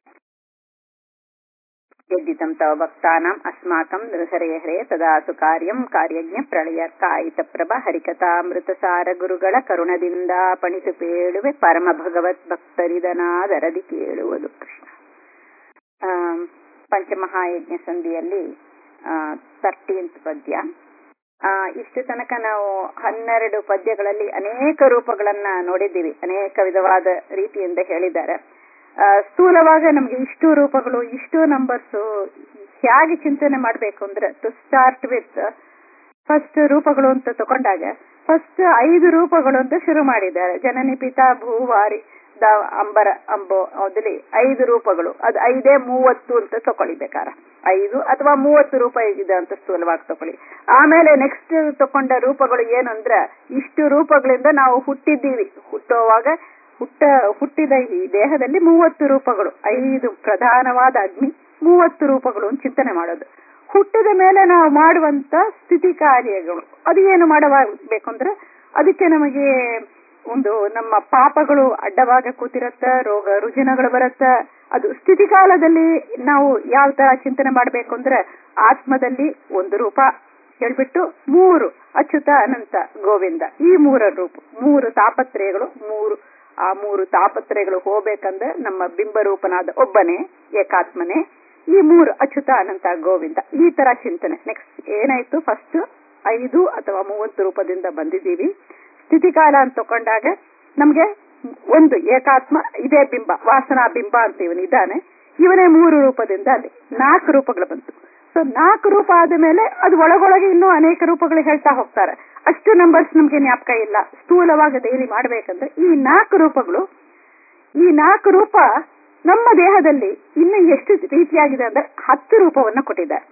यद्दितं तव भक्तानाम् अस्माकं नृहरे हरे ತದಾಸು ಕಾರ್ಯಂ ಕಾರ್ಯಜ್ಞ ಪ್ರಳಯ ಕಾಯಿತ ಪ್ರಭ ಹರಿಕಥಾಮೃತಸಾರ ಗುರುಗಳ ಕರುಣದಿಂದ ಪಣಿತು ಪೇಳುವೆ ಪರಮ ಭಗವತ್ ಭಕ್ತರಿದನಾದರದಿ ಕೇಳುವುದು ಕೃಷ್ಣ ಪಂಚಮಹಾಯಜ್ಞ ಸಂಧಿಯಲ್ಲಿ ತರ್ಟೀನ್ತ್ ಪದ್ಯ ಆ ಇಷ್ಟು ತನಕ ನಾವು ಹನ್ನೆರಡು ಪದ್ಯಗಳಲ್ಲಿ ಅನೇಕ ರೂಪಗಳನ್ನ ನೋಡಿದ್ದೀವಿ ಅನೇಕ ವಿಧವಾದ ರೀತಿಯಿಂದ ಹೇಳಿದ್ದಾರೆ ಸ್ಥೂಲವಾಗ ನಮ್ಗೆ ಇಷ್ಟು ರೂಪಗಳು ಇಷ್ಟು ನಂಬರ್ಸ್ ಹೇಗೆ ಚಿಂತನೆ ಮಾಡ್ಬೇಕು ಅಂದ್ರೆ ಟು ಸ್ಟಾರ್ಟ್ ವಿತ್ ಫಸ್ಟ್ ರೂಪಗಳು ಅಂತ ತಗೊಂಡಾಗ ಫಸ್ಟ್ ಐದು ರೂಪಗಳು ಅಂತ ಶುರು ಮಾಡಿದ್ದಾರೆ ಜನನಿ ಪಿತಾ ಭೂವಾರಿ ದ ಅಂಬರ ಅಂಬೋ ಅದಲ್ಲಿ ಐದು ರೂಪಗಳು ಅದು ಐದೇ ಮೂವತ್ತು ಅಂತ ತಕೊಳ್ಳಿ ಬೇಕಾರ ಐದು ಅಥವಾ ಮೂವತ್ತು ರೂಪಾಯಿ ಇದೆ ಅಂತ ಸ್ಥೂಲವಾಗಿ ತಕೊಳ್ಳಿ ಆಮೇಲೆ ನೆಕ್ಸ್ಟ್ ತಕೊಂಡ ರೂಪಗಳು ಏನು ಅಂದ್ರೆ ಇಷ್ಟು ರೂಪಗಳಿಂದ ನಾವು ಹುಟ್ಟಿದ್ದೀವಿ ಹುಟ್ಟುವಾಗ ಹುಟ್ಟ ಹುಟ್ಟಿದ ಈ ದೇಹದಲ್ಲಿ ಮೂವತ್ತು ರೂಪಗಳು ಐದು ಪ್ರಧಾನವಾದ ಅಗ್ನಿ ಮೂವತ್ತು ರೂಪಗಳು ಅಂತ ಚಿಂತನೆ ಮಾಡೋದು ಹುಟ್ಟಿದ ಮೇಲೆ ನಾವು ಮಾಡುವಂತ ಸ್ಥಿತಿ ಕಾರ್ಯಗಳು ಅದು ಏನು ಮಾಡಬೇಕು ಅಂದ್ರೆ ಅದಕ್ಕೆ ನಮಗೆ ಒಂದು ನಮ್ಮ ಪಾಪಗಳು ಅಡ್ಡವಾಗ ಕೂತಿರತ್ತ ರೋಗ ರುಜಿನಗಳು ಬರತ್ತ ಅದು ಸ್ಥಿತಿ ಕಾಲದಲ್ಲಿ ನಾವು ಯಾವ ತರ ಚಿಂತನೆ ಮಾಡ್ಬೇಕು ಅಂದ್ರೆ ಆತ್ಮದಲ್ಲಿ ಒಂದು ರೂಪ ಹೇಳ್ಬಿಟ್ಟು ಮೂರು ಅಚ್ಯುತ ಅನಂತ ಗೋವಿಂದ ಈ ಮೂರ ರೂಪ ಮೂರು ತಾಪತ್ರಯಗಳು ಮೂರು ಆ ಮೂರು ತಾಪತ್ರಯಗಳು ಹೋಗ್ಬೇಕಂದ್ರೆ ನಮ್ಮ ಬಿಂಬರೂಪನಾದ ಒಬ್ಬನೇ ಏಕಾತ್ಮನೇ ಈ ಮೂರು ಅಚ್ಯುತ ಅನಂತ ಗೋವಿಂದ ಈ ತರ ಚಿಂತನೆ ನೆಕ್ಸ್ಟ್ ಏನಾಯ್ತು ಫಸ್ಟ್ ಐದು ಅಥವಾ ಮೂವತ್ತು ರೂಪದಿಂದ ಬಂದಿದ್ದೀವಿ ಸ್ಥಿತಿಕಾಲ ಅಂತ ತಕೊಂಡಾಗ ನಮ್ಗೆ ಒಂದು ಏಕಾತ್ಮ ಇದೇ ಬಿಂಬ ವಾಸನಾ ಬಿಂಬ ಅಂತ ಇವನು ಇದ್ದಾನೆ ಇವನೇ ಮೂರು ರೂಪದಿಂದ ಅಲ್ಲಿ ನಾಲ್ಕು ರೂಪಗಳು ಬಂತು ಸೊ ನಾಲ್ಕು ರೂಪ ಆದ ಮೇಲೆ ಅದು ಒಳಗೊಳಗೆ ಇನ್ನೂ ಅನೇಕ ರೂಪಗಳು ಹೇಳ್ತಾ ಹೋಗ್ತಾರೆ ಅಷ್ಟು ನಂಬರ್ಸ್ ನಮ್ಗೆ ಜ್ಞಾಪಕ ಇಲ್ಲ ಸ್ಥೂಲವಾಗಿ ಡೈಲಿ ಮಾಡ್ಬೇಕಂದ್ರೆ ಈ ನಾಲ್ಕು ರೂಪಗಳು ಈ ನಾಲ್ಕು ರೂಪ ನಮ್ಮ ದೇಹದಲ್ಲಿ ಇನ್ನು ಎಷ್ಟು ರೀತಿಯಾಗಿದೆ ಅಂದ್ರೆ ಹತ್ತು ರೂಪವನ್ನ ಕೊಟ್ಟಿದ್ದಾರೆ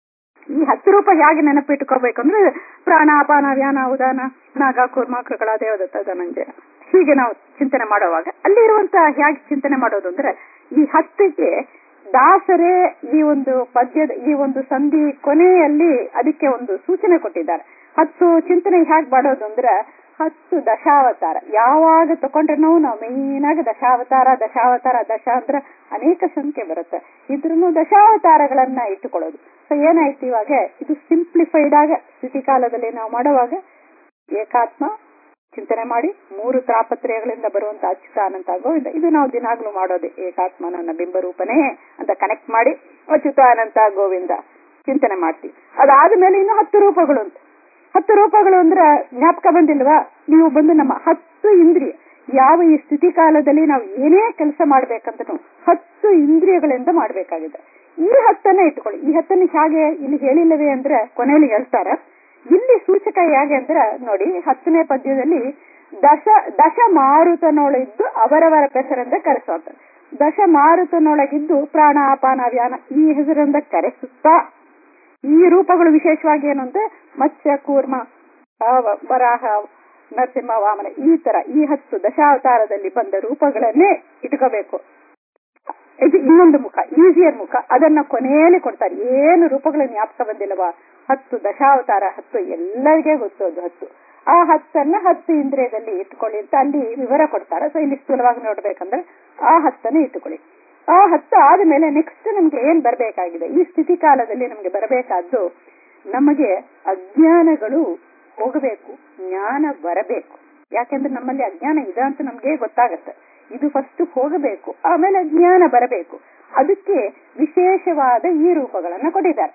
ಈ ಹತ್ತು ರೂಪ ಹೇಗೆ ನೆನಪಿಟ್ಕೋಬೇಕಂದ್ರೆ ಪ್ರಾಣಾಪಾನ ವ್ಯಾನ ಉದಾನ ನಾಗ ಕೂರ್ಮ ಕೃಗಳ ದೇವದತ್ತ ಧನಂಜಯ ಹೀಗೆ ನಾವು ಚಿಂತನೆ ಮಾಡುವಾಗ ಅಲ್ಲಿ ಇರುವಂತ ಹೇಗೆ ಚಿಂತನೆ ಮಾಡೋದು ಅಂದ್ರೆ ಈ ಹತ್ತಿಗೆ ದಾಸರೇ ಈ ಒಂದು ಪದ್ಯದ ಈ ಒಂದು ಸಂಧಿ ಕೊನೆಯಲ್ಲಿ ಅದಕ್ಕೆ ಒಂದು ಸೂಚನೆ ಕೊಟ್ಟಿದ್ದಾರೆ ಹತ್ತು ಚಿಂತನೆ ಹೇಗೆ ಮಾಡೋದು ಅಂದ್ರೆ ಹತ್ತು ದಶಾವತಾರ ಯಾವಾಗ ತಕೊಂಡ್ರೂ ನಾವು ಮೇನ್ ಆಗಿ ದಶಾವತಾರ ದಶಾವತಾರ ದಶ ಅಂದ್ರೆ ಅನೇಕ ಸಂಖ್ಯೆ ಬರುತ್ತೆ ಇದ್ರೂ ದಶಾವತಾರಗಳನ್ನ ಇಟ್ಟುಕೊಳ್ಳೋದು ಸೊ ಏನಾಯ್ತು ಇವಾಗ ಇದು ಸಿಂಪ್ಲಿಫೈಡ್ ಆಗ ಸ್ಥಿತಿ ಕಾಲದಲ್ಲಿ ನಾವು ಮಾಡುವಾಗ ಏಕಾತ್ಮ ಚಿಂತನೆ ಮಾಡಿ ಮೂರು ತಾಪತ್ರಯಗಳಿಂದ ಬರುವಂತ ಅಚ್ಯುತ ಅನಂತ ಗೋವಿಂದ ಇದು ನಾವು ದಿನಾಗ್ಲೂ ಮಾಡೋದೆ ಏಕಾತ್ಮ ನನ್ನ ಬಿಂಬರೂಪನೇ ಅಂತ ಕನೆಕ್ಟ್ ಮಾಡಿ ಅಚ್ಯುತ ಅನಂತ ಗೋವಿಂದ ಚಿಂತನೆ ಮಾಡ್ತೀವಿ ಅದಾದ್ಮೇಲೆ ಇನ್ನು ಹತ್ತು ರೂಪಗಳು ಅಂತ ಹತ್ತು ರೂಪಗಳು ಅಂದ್ರೆ ಜ್ಞಾಪಕ ಬಂದಿಲ್ವಾ ನೀವು ಬಂದು ನಮ್ಮ ಹತ್ತು ಇಂದ್ರಿಯ ಯಾವ ಈ ಸ್ಥಿತಿ ಕಾಲದಲ್ಲಿ ನಾವು ಏನೇ ಕೆಲಸ ಮಾಡ್ಬೇಕಂತ ಹತ್ತು ಇಂದ್ರಿಯಗಳಿಂದ ಮಾಡ್ಬೇಕಾಗಿದೆ ಈ ಹತ್ತನ್ನ ಇಟ್ಕೊಳ್ಳಿ ಈ ಹತ್ತನ್ನು ಹೇಗೆ ಇಲ್ಲಿ ಹೇಳಿಲ್ಲವೇ ಅಂದ್ರೆ ಕೊನೆಯಲ್ಲಿ ಹೇಳ್ತಾರೆ ಇಲ್ಲಿ ಸೂಚಕ ಹೇಗೆ ಅಂದ್ರೆ ನೋಡಿ ಹತ್ತನೇ ಪದ್ಯದಲ್ಲಿ ದಶ ದಶ ಮಾರುತನೊಳಗಿದ್ದು ಅವರವರ ಹೆಸರಿಂದ ಕರೆಸುವಂತ ದಶ ಮಾರುತನೊಳಗಿದ್ದು ಪ್ರಾಣ ಅಪಾನ ವ್ಯಾನ ಈ ಹೆಸರಿಂದ ಕರೆಸುತ್ತಾ ಈ ರೂಪಗಳು ವಿಶೇಷವಾಗಿ ಏನು ಅಂದ್ರೆ ಮತ್ಸ್ಯ ಕೂರ್ಮ ವರಾಹ ನರಸಿಂಹ ವಾಮನ ಈ ತರ ಈ ಹತ್ತು ದಶಾವತಾರದಲ್ಲಿ ಬಂದ ರೂಪಗಳನ್ನೇ ಇಟ್ಕೋಬೇಕು ಇದು ಇನ್ನೊಂದು ಮುಖ ಈಸಿಯರ್ ಮುಖ ಅದನ್ನ ಕೊನೆಯಲ್ಲಿ ಕೊಡ್ತಾರೆ ಏನು ರೂಪಗಳ ಜ್ಞಾಪಕ ಬಂದಿಲ್ಲವಾ ಹತ್ತು ದಶಾವತಾರ ಹತ್ತು ಎಲ್ಲರಿಗೆ ಗೊತ್ತೋದು ಹತ್ತು ಆ ಹತ್ತನ್ನ ಹತ್ತು ಇಂದ್ರಿಯದಲ್ಲಿ ಇಟ್ಕೊಳ್ಳಿ ಅಂತ ಅಲ್ಲಿ ವಿವರ ಕೊಡ್ತಾರೆ ಸೊ ಇಲ್ಲಿ ಸ್ಥೂಲವಾಗಿ ನೋಡ್ಬೇಕಂದ್ರೆ ಆ ಹತ್ತನ್ನು ಇಟ್ಟುಕೊಳ್ಳಿ ಆ ಹತ್ತು ಆದ್ಮೇಲೆ ನೆಕ್ಸ್ಟ್ ನಮ್ಗೆ ಏನ್ ಬರಬೇಕಾಗಿದೆ ಈ ಸ್ಥಿತಿ ಕಾಲದಲ್ಲಿ ನಮ್ಗೆ ಬರಬೇಕಾದ್ದು ನಮಗೆ ಅಜ್ಞಾನಗಳು ಹೋಗಬೇಕು ಜ್ಞಾನ ಬರಬೇಕು ಯಾಕೆಂದ್ರೆ ನಮ್ಮಲ್ಲಿ ಅಜ್ಞಾನ ಇದೆ ಅಂತ ನಮ್ಗೆ ಗೊತ್ತಾಗತ್ತೆ ಇದು ಫಸ್ಟ್ ಹೋಗಬೇಕು ಆಮೇಲೆ ಜ್ಞಾನ ಬರಬೇಕು ಅದಕ್ಕೆ ವಿಶೇಷವಾದ ಈ ರೂಪಗಳನ್ನ ಕೊಟ್ಟಿದ್ದಾರೆ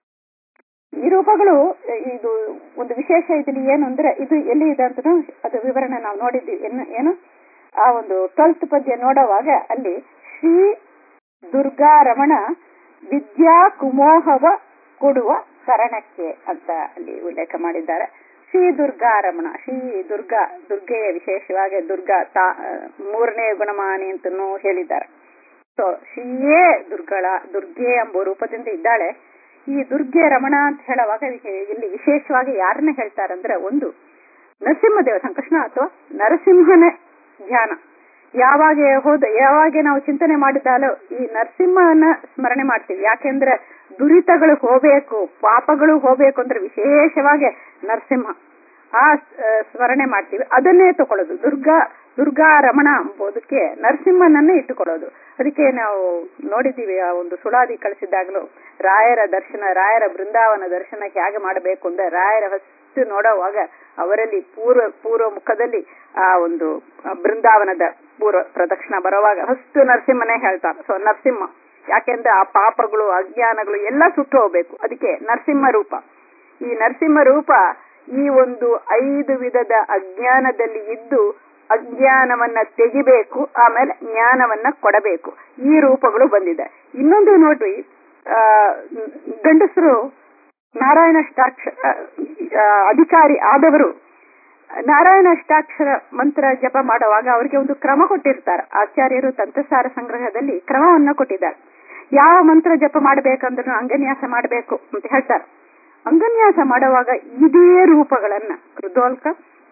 ಈ ರೂಪಗಳು ಇದು ಒಂದು ವಿಶೇಷ ಇದ್ರಲ್ಲಿ ಏನು ಅಂದ್ರೆ ಇದು ಎಲ್ಲಿ ಇದೆ ಅಂತ ಅದು ವಿವರಣೆ ನಾವು ನೋಡಿದ್ದೀವಿ ಏನು ಏನು ಆ ಒಂದು ಟ್ವೆಲ್ತ್ ಪದ್ಯ ನೋಡುವಾಗ ಅಲ್ಲಿ ಶ್ರೀ ದುರ್ಗಾ ರಮಣ ವಿದ್ಯಾ ಕುಮೋಹವ ಕೊಡುವ ಕರಣಕ್ಕೆ ಅಂತ ಅಲ್ಲಿ ಉಲ್ಲೇಖ ಮಾಡಿದ್ದಾರೆ ಶ್ರೀ ದುರ್ಗಾ ರಮಣ ಶ್ರೀ ದುರ್ಗಾ ದುರ್ಗೆಯ ವಿಶೇಷವಾಗಿ ದುರ್ಗಾ ತಾ ಮೂರನೇ ಗುಣಮಾನಿ ಅಂತನೂ ಹೇಳಿದ್ದಾರೆ ಸೊ ಶ್ರೀಯೇ ದುರ್ಗಳ ದುರ್ಗೆ ಎಂಬ ರೂಪದಿಂದ ಇದ್ದಾಳೆ ಈ ದುರ್ಗೆ ರಮಣ ಅಂತ ಹೇಳುವಾಗ ಇಲ್ಲಿ ವಿಶೇಷವಾಗಿ ಯಾರನ್ನ ಹೇಳ್ತಾರಂದ್ರೆ ಒಂದು ನರಸಿಂಹದೇವ ಸಂಕೃಷ್ಣ ಅಥವಾ ನರಸಿಂಹನ ಧ್ಯಾನ ಯಾವಾಗ ಹೋದ ಯಾವಾಗ ನಾವು ಚಿಂತನೆ ಮಾಡಿದಾಲೋ ಈ ನರಸಿಂಹನ ಸ್ಮರಣೆ ಮಾಡ್ತೀವಿ ಯಾಕೆಂದ್ರೆ ದುರಿತಗಳು ಹೋಗ್ಬೇಕು ಪಾಪಗಳು ಹೋಗ್ಬೇಕು ಅಂದ್ರೆ ವಿಶೇಷವಾಗಿ ನರಸಿಂಹ ಆ ಸ್ಮರಣೆ ಮಾಡ್ತೀವಿ ಅದನ್ನೇ ತಗೊಳ್ಳೋದು ದುರ್ಗಾ ದುರ್ಗಾ ರಮಣ ಎಂಬುದಕ್ಕೆ ನರಸಿಂಹನನ್ನೇ ಇಟ್ಟುಕೊಳ್ಳೋದು ಅದಕ್ಕೆ ನಾವು ನೋಡಿದ್ದೀವಿ ಆ ಒಂದು ಸುಳಾದಿ ಕಳಿಸಿದಾಗಲೂ ರಾಯರ ದರ್ಶನ ರಾಯರ ಬೃಂದಾವನ ದರ್ಶನ ಹೇಗೆ ಮಾಡಬೇಕು ಅಂದ್ರೆ ರಾಯರ ಫಸ್ಟ್ ನೋಡುವಾಗ ಅವರಲ್ಲಿ ಪೂರ್ವ ಪೂರ್ವ ಮುಖದಲ್ಲಿ ಆ ಒಂದು ಬೃಂದಾವನದ ಪೂರ್ವ ಪ್ರದಕ್ಷಿಣ ಬರುವಾಗ ಫಸ್ಟ್ ನರಸಿಂಹನೇ ಹೇಳ್ತಾರೆ ಸೊ ನರಸಿಂಹ ಯಾಕೆಂದ್ರೆ ಆ ಪಾಪಗಳು ಅಜ್ಞಾನಗಳು ಎಲ್ಲ ಸುಟ್ಟು ಹೋಗ್ಬೇಕು ಅದಕ್ಕೆ ನರಸಿಂಹ ರೂಪ ಈ ನರಸಿಂಹ ರೂಪ ಈ ಒಂದು ಐದು ವಿಧದ ಅಜ್ಞಾನದಲ್ಲಿ ಇದ್ದು ಅಜ್ಞಾನವನ್ನ ತೆಗಿಬೇಕು ಆಮೇಲೆ ಜ್ಞಾನವನ್ನ ಕೊಡಬೇಕು ಈ ರೂಪಗಳು ಬಂದಿದೆ ಇನ್ನೊಂದು ನೋಡ್ರಿ ಆ ಗಂಡಸರು ನಾರಾಯಣಷ್ಟಾಕ್ಷರ ಅಧಿಕಾರಿ ಆದವರು ನಾರಾಯಣಷ್ಟಾಕ್ಷರ ಮಂತ್ರ ಜಪ ಮಾಡುವಾಗ ಅವರಿಗೆ ಒಂದು ಕ್ರಮ ಕೊಟ್ಟಿರ್ತಾರೆ ಆಚಾರ್ಯರು ತಂತ್ರಸಾರ ಸಂಗ್ರಹದಲ್ಲಿ ಕ್ರಮವನ್ನ ಕೊಟ್ಟಿದ್ದಾರೆ ಯಾವ ಮಂತ್ರ ಜಪ ಮಾಡಬೇಕಂದ್ರೂ ಅಂಗನ್ಯಾಸ ಮಾಡಬೇಕು ಅಂತ ಹೇಳ್ತಾರೆ ಅಂಗನ್ಯಾಸ ಮಾಡುವಾಗ ಇದೇ ರೂಪಗಳನ್ನ ಕೃದೋಲ್ಕ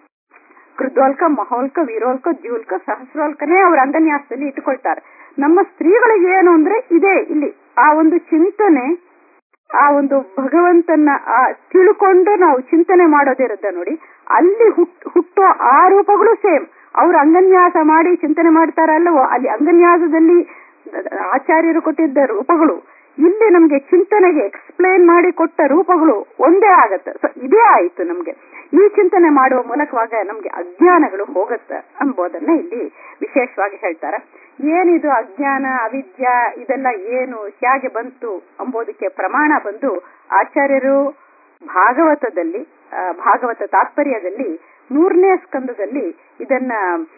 ಕೃದೋಲ್ಕ ಮಹೋಲ್ಕ ವೀರೋಲ್ಕ ಜ್ಯೂಲ್ಕ ಸಹಸ್ರೋಲ್ಕನೇ ಅವ್ರ ಅಂಗನ್ಯಾಸದಲ್ಲಿ ಇಟ್ಟುಕೊಳ್ತಾರೆ ನಮ್ಮ ಸ್ತ್ರೀಗಳಿಗೆ ಏನು ಅಂದ್ರೆ ಇದೇ ಇಲ್ಲಿ ಆ ಒಂದು ಚಿಂತನೆ ಆ ಒಂದು ಭಗವಂತನ ಆ ತಿಳ್ಕೊಂಡು ನಾವು ಚಿಂತನೆ ಮಾಡೋದಿರುತ್ತೆ ನೋಡಿ ಅಲ್ಲಿ ಹುಟ್ ಹುಟ್ಟೋ ಆ ರೂಪಗಳು ಸೇಮ್ ಅವ್ರು ಅಂಗನ್ಯಾಸ ಮಾಡಿ ಚಿಂತನೆ ಮಾಡ್ತಾರಲ್ಲವೋ ಅಲ್ಲಿ ಅಂಗನ್ಯಾಸದಲ್ಲಿ ಆಚಾರ್ಯರು ಕೊಟ್ಟಿದ್ದ ರೂಪಗಳು ಇಲ್ಲಿ ನಮ್ಗೆ ಚಿಂತನೆಗೆ ಎಕ್ಸ್ಪ್ಲೇನ್ ಮಾಡಿ ಕೊಟ್ಟ ರೂಪಗಳು ಒಂದೇ ಆಗತ್ತೆ ಸೊ ಇದೇ ಆಯ್ತು ನಮ್ಗೆ ಈ ಚಿಂತನೆ ಮಾಡುವ ಮೂಲಕವಾಗ ನಮ್ಗೆ ಅಜ್ಞಾನಗಳು ಹೋಗತ್ತೆ ಎಂಬುದನ್ನ ಇಲ್ಲಿ ವಿಶೇಷವಾಗಿ ಹೇಳ್ತಾರೆ ಏನಿದು ಅಜ್ಞಾನ ಅವಿದ್ಯಾ ಇದೆಲ್ಲ ಏನು ಹೇಗೆ ಬಂತು ಎಂಬುದಕ್ಕೆ ಪ್ರಮಾಣ ಬಂದು ಆಚಾರ್ಯರು ಭಾಗವತದಲ್ಲಿ ಭಾಗವತ ತಾತ್ಪರ್ಯದಲ್ಲಿ ನೂರನೇ ಸ್ಕಂದದಲ್ಲಿ ಇದನ್ನ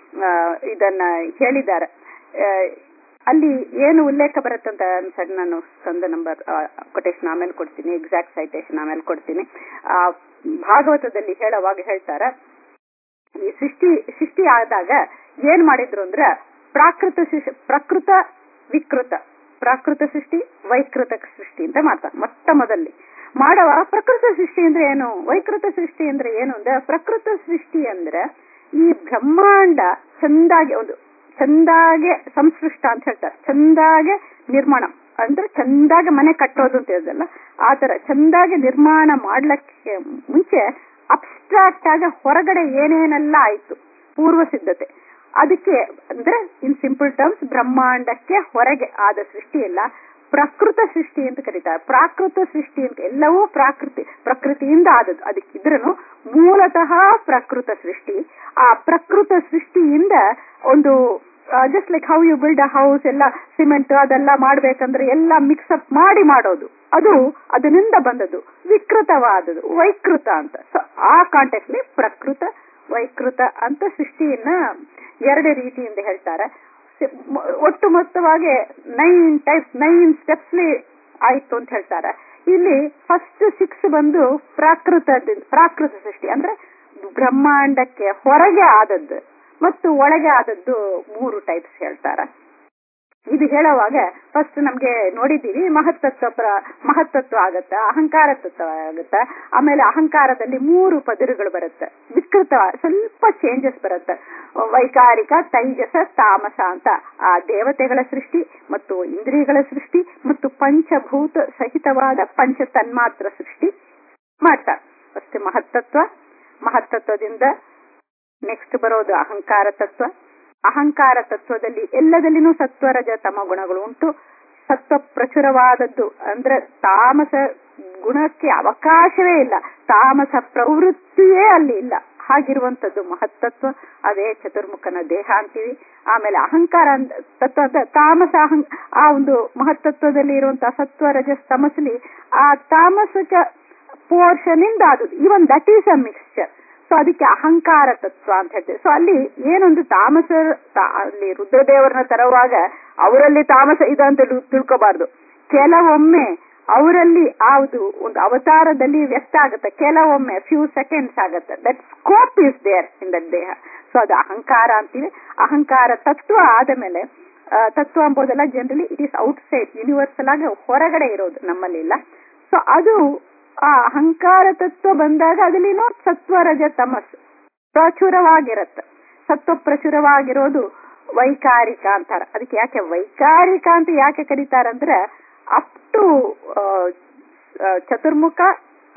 ಇದನ್ನ ಹೇಳಿದ್ದಾರೆ ಅಲ್ಲಿ ಏನು ಉಲ್ಲೇಖ ಬರುತ್ತಂತ ಅನ್ಸಡ್ ನಾನು ಸ್ಕಂದ ನಂಬರ್ ಕೊಟೇಶನ್ ಆಮೇಲೆ ಕೊಡ್ತೀನಿ ಎಕ್ಸಾಕ್ಟ್ ಸೈಟೇಷನ್ ಆಮೇಲೆ ಕೊಡ್ತೀನಿ ಆ ಭಾಗವತದಲ್ಲಿ ಹೇಳುವಾಗ ಹೇಳ್ತಾರ ಈ ಸೃಷ್ಟಿ ಸೃಷ್ಟಿ ಆದಾಗ ಏನ್ ಮಾಡಿದ್ರು ಅಂದ್ರ ಪ್ರಾಕೃತ ಪ್ರಕೃತ ವಿಕೃತ ಪ್ರಾಕೃತ ಸೃಷ್ಟಿ ವೈಕೃತ ಸೃಷ್ಟಿ ಅಂತ ಮಾಡ್ತಾರೆ ಮೊಟ್ಟ ಮೊದಲಿ ಮಾಡುವ ಪ್ರಕೃತ ಸೃಷ್ಟಿ ಅಂದ್ರೆ ಏನು ವೈಕೃತ ಸೃಷ್ಟಿ ಅಂದ್ರೆ ಏನು ಅಂದ್ರೆ ಪ್ರಕೃತ ಸೃಷ್ಟಿ ಅಂದ್ರೆ ಈ ಬ್ರಹ್ಮಾಂಡ ಚಂದಾಗಿ ಒಂದು ಚಂದಾಗೆ ಸಂಸೃಷ್ಟ ಅಂತ ಹೇಳ್ತಾರೆ ಚಂದಾಗೆ ನಿರ್ಮಾಣ ಅಂದ್ರೆ ಚಂದಾಗೆ ಮನೆ ಕಟ್ಟೋದು ಅಂತ ಹೇಳಿದಲ್ಲ ಆತರ ಚಂದಾಗೆ ನಿರ್ಮಾಣ ಮಾಡ್ಲಿಕ್ಕೆ ಮುಂಚೆ ಅಬ್ಸ್ಟ್ರಾಕ್ಟ್ ಆಗಿ ಹೊರಗಡೆ ಏನೇನೆಲ್ಲ ಆಯ್ತು ಪೂರ್ವ ಸಿದ್ಧತೆ ಅದಕ್ಕೆ ಅಂದ್ರೆ ಇನ್ ಸಿಂಪಲ್ ಟರ್ಮ್ಸ್ ಬ್ರಹ್ಮಾಂಡಕ್ಕೆ ಹೊರಗೆ ಆದ ಸೃಷ್ಟಿ ಎಲ್ಲ ಪ್ರಕೃತ ಸೃಷ್ಟಿ ಅಂತ ಕರೀತಾರೆ ಪ್ರಾಕೃತ ಸೃಷ್ಟಿ ಅಂತ ಎಲ್ಲವೂ ಪ್ರಾಕೃತಿ ಪ್ರಕೃತಿಯಿಂದ ಆದದ್ದು ಅದಕ್ಕಿದ್ರೂ ಮೂಲತಃ ಪ್ರಕೃತ ಸೃಷ್ಟಿ ಆ ಪ್ರಕೃತ ಸೃಷ್ಟಿಯಿಂದ ಒಂದು just like how you build a house ಎಲ್ಲ ಸಿಮೆಂಟ್ ಅದೆಲ್ಲ ಮಾಡ್ಬೇಕಂದ್ರೆ ಎಲ್ಲ ಮಿಕ್ಸಪ್ ಮಾಡಿ ಮಾಡೋದು ಅದು ಅದರಿಂದ ಬಂದದ್ದು ವಿಕೃತವಾದದ್ದು ವೈಕೃತ ಅಂತ ಸೊ ಆ ಕಾಂಟೆಕ್ಸ್ ಪ್ರಕೃತ ವೈಕೃತ ಅಂತ ಸೃಷ್ಟಿಯನ್ನ ಎರಡು ರೀತಿಯಿಂದ ಹೇಳ್ತಾರೆ ಒಟ್ಟು ಮೊತ್ತವಾಗಿ ನೈನ್ ಟೈಪ್ಸ್ ನೈನ್ ಸ್ಟೆಪ್ಸ್ ಆಯ್ತು ಅಂತ ಹೇಳ್ತಾರೆ ಇಲ್ಲಿ ಫಸ್ಟ್ ಸಿಕ್ಸ್ ಬಂದು ಪ್ರಾಕೃತ ಪ್ರಾಕೃತ ಸೃಷ್ಟಿ ಅಂದ್ರೆ ಬ್ರಹ್ಮಾಂಡಕ್ಕೆ ಹೊರಗೆ ಆದದ್ದು ಮತ್ತು ಒಳಗೆ ಆದದ್ದು ಮೂರು ಟೈಪ್ಸ್ ಹೇಳ್ತಾರ ಇದು ಹೇಳುವಾಗ ಫಸ್ಟ್ ನಮ್ಗೆ ನೋಡಿದ್ದೀವಿ ಮಹತ್ತತ್ವ ಪ್ರ ಮಹತ್ತತ್ವ ಆಗತ್ತ ಅಹಂಕಾರ ತತ್ವ ಆಗತ್ತ ಆಮೇಲೆ ಅಹಂಕಾರದಲ್ಲಿ ಮೂರು ಪದರುಗಳು ಬರುತ್ತೆ ವಿಕೃತ ಸ್ವಲ್ಪ ಚೇಂಜಸ್ ಬರುತ್ತೆ ವೈಕಾರಿಕ ತೈಜಸ ತಾಮಸ ಅಂತ ಆ ದೇವತೆಗಳ ಸೃಷ್ಟಿ ಮತ್ತು ಇಂದ್ರಿಯಗಳ ಸೃಷ್ಟಿ ಮತ್ತು ಪಂಚಭೂತ ಸಹಿತವಾದ ಪಂಚ ತನ್ಮಾತ್ರ ಸೃಷ್ಟಿ ಮಾಡ್ತಾರೆ ಫಸ್ಟ್ ಮಹತ್ತತ್ವ ಮಹತ್ತತ್ವದಿಂದ ನೆಕ್ಸ್ಟ್ ಬರೋದು ಅಹಂಕಾರ ತತ್ವ ಅಹಂಕಾರ ತತ್ವದಲ್ಲಿ ಎಲ್ಲದಲ್ಲಿನೂ ಸತ್ವರಜ ತಮ ಗುಣಗಳು ಉಂಟು ಸತ್ವ ಪ್ರಚುರವಾದದ್ದು ಅಂದ್ರೆ ತಾಮಸ ಗುಣಕ್ಕೆ ಅವಕಾಶವೇ ಇಲ್ಲ ತಾಮಸ ಪ್ರವೃತ್ತಿಯೇ ಅಲ್ಲಿ ಇಲ್ಲ ಹಾಗಿರುವಂತದ್ದು ಮಹತ್ತತ್ವ ಅದೇ ಚತುರ್ಮುಖನ ದೇಹ ಅಂತೀವಿ ಆಮೇಲೆ ಅಹಂಕಾರ ತತ್ವ ಅಂತ ತಾಮಸ ಅಹಂ ಆ ಒಂದು ಮಹತ್ತತ್ವದಲ್ಲಿ ಇರುವಂತಹ ಸತ್ವ ರಜಸ್ ತಮಸಲಿ ಆ ತಾಮಸಕ ಪೋರ್ಷನ್ ಇಂದ ಅದು even that is a mixture so ಅದಕ್ಕೆ ಅಹಂಕಾರ ತತ್ವ ಅಂತ ಹೇಳ್ತೇವೆ ಸೊ ಅಲ್ಲಿ ಏನೊಂದು ತಾಮಸ ಅಲ್ಲಿ ರುದ್ರದೇವರನ್ನ ತರುವಾಗ ಅವರಲ್ಲಿ ತಾಮಸ ಇದೆ ಅಂತ ತಿಳ್ಕೋಬಾರ್ದು ಕೆಲವೊಮ್ಮೆ ಅವರಲ್ಲಿ ಯಾವುದು ಒಂದು ಅವತಾರದಲ್ಲಿ ವ್ಯಕ್ತ ಆಗುತ್ತೆ ಕೆಲವೊಮ್ಮೆ ಫ್ಯೂ ಸೆಕೆಂಡ್ಸ್ ಆಗುತ್ತೆ that scope is there in that ದೇಹ ಸೊ ಅದು ಅಹಂಕಾರ ಅಂತೀವಿ ಅಹಂಕಾರ ತತ್ವ ಆದ ಮೇಲೆ ತತ್ವ ಎಂಬುದೆಲ್ಲ ಜನರಲಿ it is outside universal ಆಗಿ ಹೊರಗಡೆ ಇರೋದು ನಮ್ಮಲ್ಲಿಲ್ಲ ಸೊ ಅದು ಆ ಅಹಂಕಾರ ತತ್ವ ಬಂದಾಗ ಅದರಲ್ಲಿನೋ ಸತ್ವ ರಜ ತಮಸ್ ಪ್ರಚುರವಾಗಿರುತ್ತೆ ಸತ್ವ ಪ್ರಚುರವಾಗಿರೋದು ವೈಕಾರಿಕ ಅಂತಾರ ಅದಕ್ಕೆ ಯಾಕೆ ವೈಕಾರಿಕ ಅಂತ ಯಾಕೆ ಕರೀತಾರಂದ್ರೆ ಅಪ್ ಟು ಚತುರ್ಮುಖ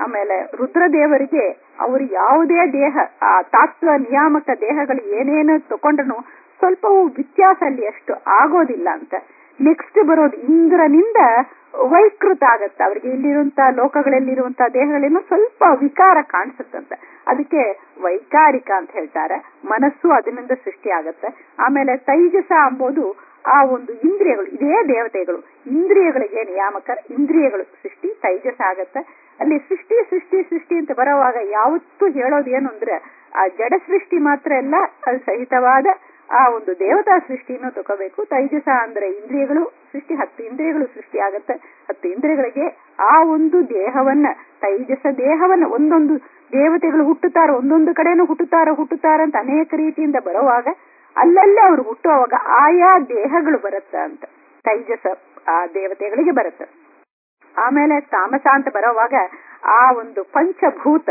ಆಮೇಲೆ ರುದ್ರದೇವರಿಗೆ ಅವರು ಯಾವುದೇ ದೇಹ ಆ ತಾತ್ವ ನಿಯಾಮಕ ದೇಹಗಳು ಏನೇನು ತಗೊಂಡ್ರು ಸ್ವಲ್ಪವೂ ವ್ಯತ್ಯಾಸ ಅಲ್ಲಿ ಅಷ್ಟು ಆಗೋದಿಲ್ಲ ಅಂತ ನೆಕ್ಸ್ಟ್ ಬರೋದು ಇಂದ್ರನಿಂದ ವೈಕೃತ ಆಗತ್ತೆ ಅವ್ರಿಗೆ ಇಲ್ಲಿರುವಂತ ಲೋಕಗಳಲ್ಲಿರುವಂತ ದೇಹಗಳೇನೋ ಸ್ವಲ್ಪ ವಿಕಾರ ಕಾಣಿಸುತ್ತಂತೆ ಅದಕ್ಕೆ ವೈಕಾರಿಕ ಅಂತ ಹೇಳ್ತಾರೆ ಮನಸ್ಸು ಅದರಿಂದ ಸೃಷ್ಟಿ ಆಗತ್ತೆ ಆಮೇಲೆ ತೈಜಸ ಅಂಬೋದು ಆ ಒಂದು ಇಂದ್ರಿಯಗಳು ಇದೇ ದೇವತೆಗಳು ಇಂದ್ರಿಯಗಳಿಗೆ ನಿಯಾಮಕ ಇಂದ್ರಿಯಗಳು ಸೃಷ್ಟಿ ತೈಜಸ ಆಗತ್ತೆ ಅಲ್ಲಿ ಸೃಷ್ಟಿ ಸೃಷ್ಟಿ ಸೃಷ್ಟಿ ಅಂತ ಬರೋವಾಗ ಯಾವತ್ತೂ ಹೇಳೋದು ಏನು ಅಂದ್ರೆ ಆ ಜಡ ಸೃಷ್ಟಿ ಮಾತ್ರ ಅಲ್ಲ ಅದು ಸಹಿತವಾದ ಆ ಒಂದು ದೇವತಾ ಸೃಷ್ಟಿನೂ ತಗೋಬೇಕು ತೈಜಸ ಅಂದ್ರೆ ಇಂದ್ರಿಯಗಳು ಸೃಷ್ಟಿ ಹತ್ತು ಇಂದ್ರಿಯಗಳು ಸೃಷ್ಟಿ ಆಗತ್ತೆ ಹತ್ತು ಇಂದ್ರಿಯಗಳಿಗೆ ಆ ಒಂದು ದೇಹವನ್ನ ತೈಜಸ ದೇಹವನ್ನ ಒಂದೊಂದು ದೇವತೆಗಳು ಹುಟ್ಟುತ್ತಾರ ಒಂದೊಂದು ಕಡೆನೂ ಹುಟ್ಟುತ್ತಾರ ಹುಟ್ಟುತ್ತಾರ ಅಂತ ಅನೇಕ ರೀತಿಯಿಂದ ಬರುವಾಗ ಅಲ್ಲಲ್ಲೇ ಅವ್ರು ಹುಟ್ಟುವಾಗ ಆಯಾ ದೇಹಗಳು ಬರುತ್ತ ಅಂತ ತೈಜಸ ಆ ದೇವತೆಗಳಿಗೆ ಬರುತ್ತೆ ಆಮೇಲೆ ತಾಮಸ ಅಂತ ಬರೋವಾಗ ಆ ಒಂದು ಪಂಚಭೂತ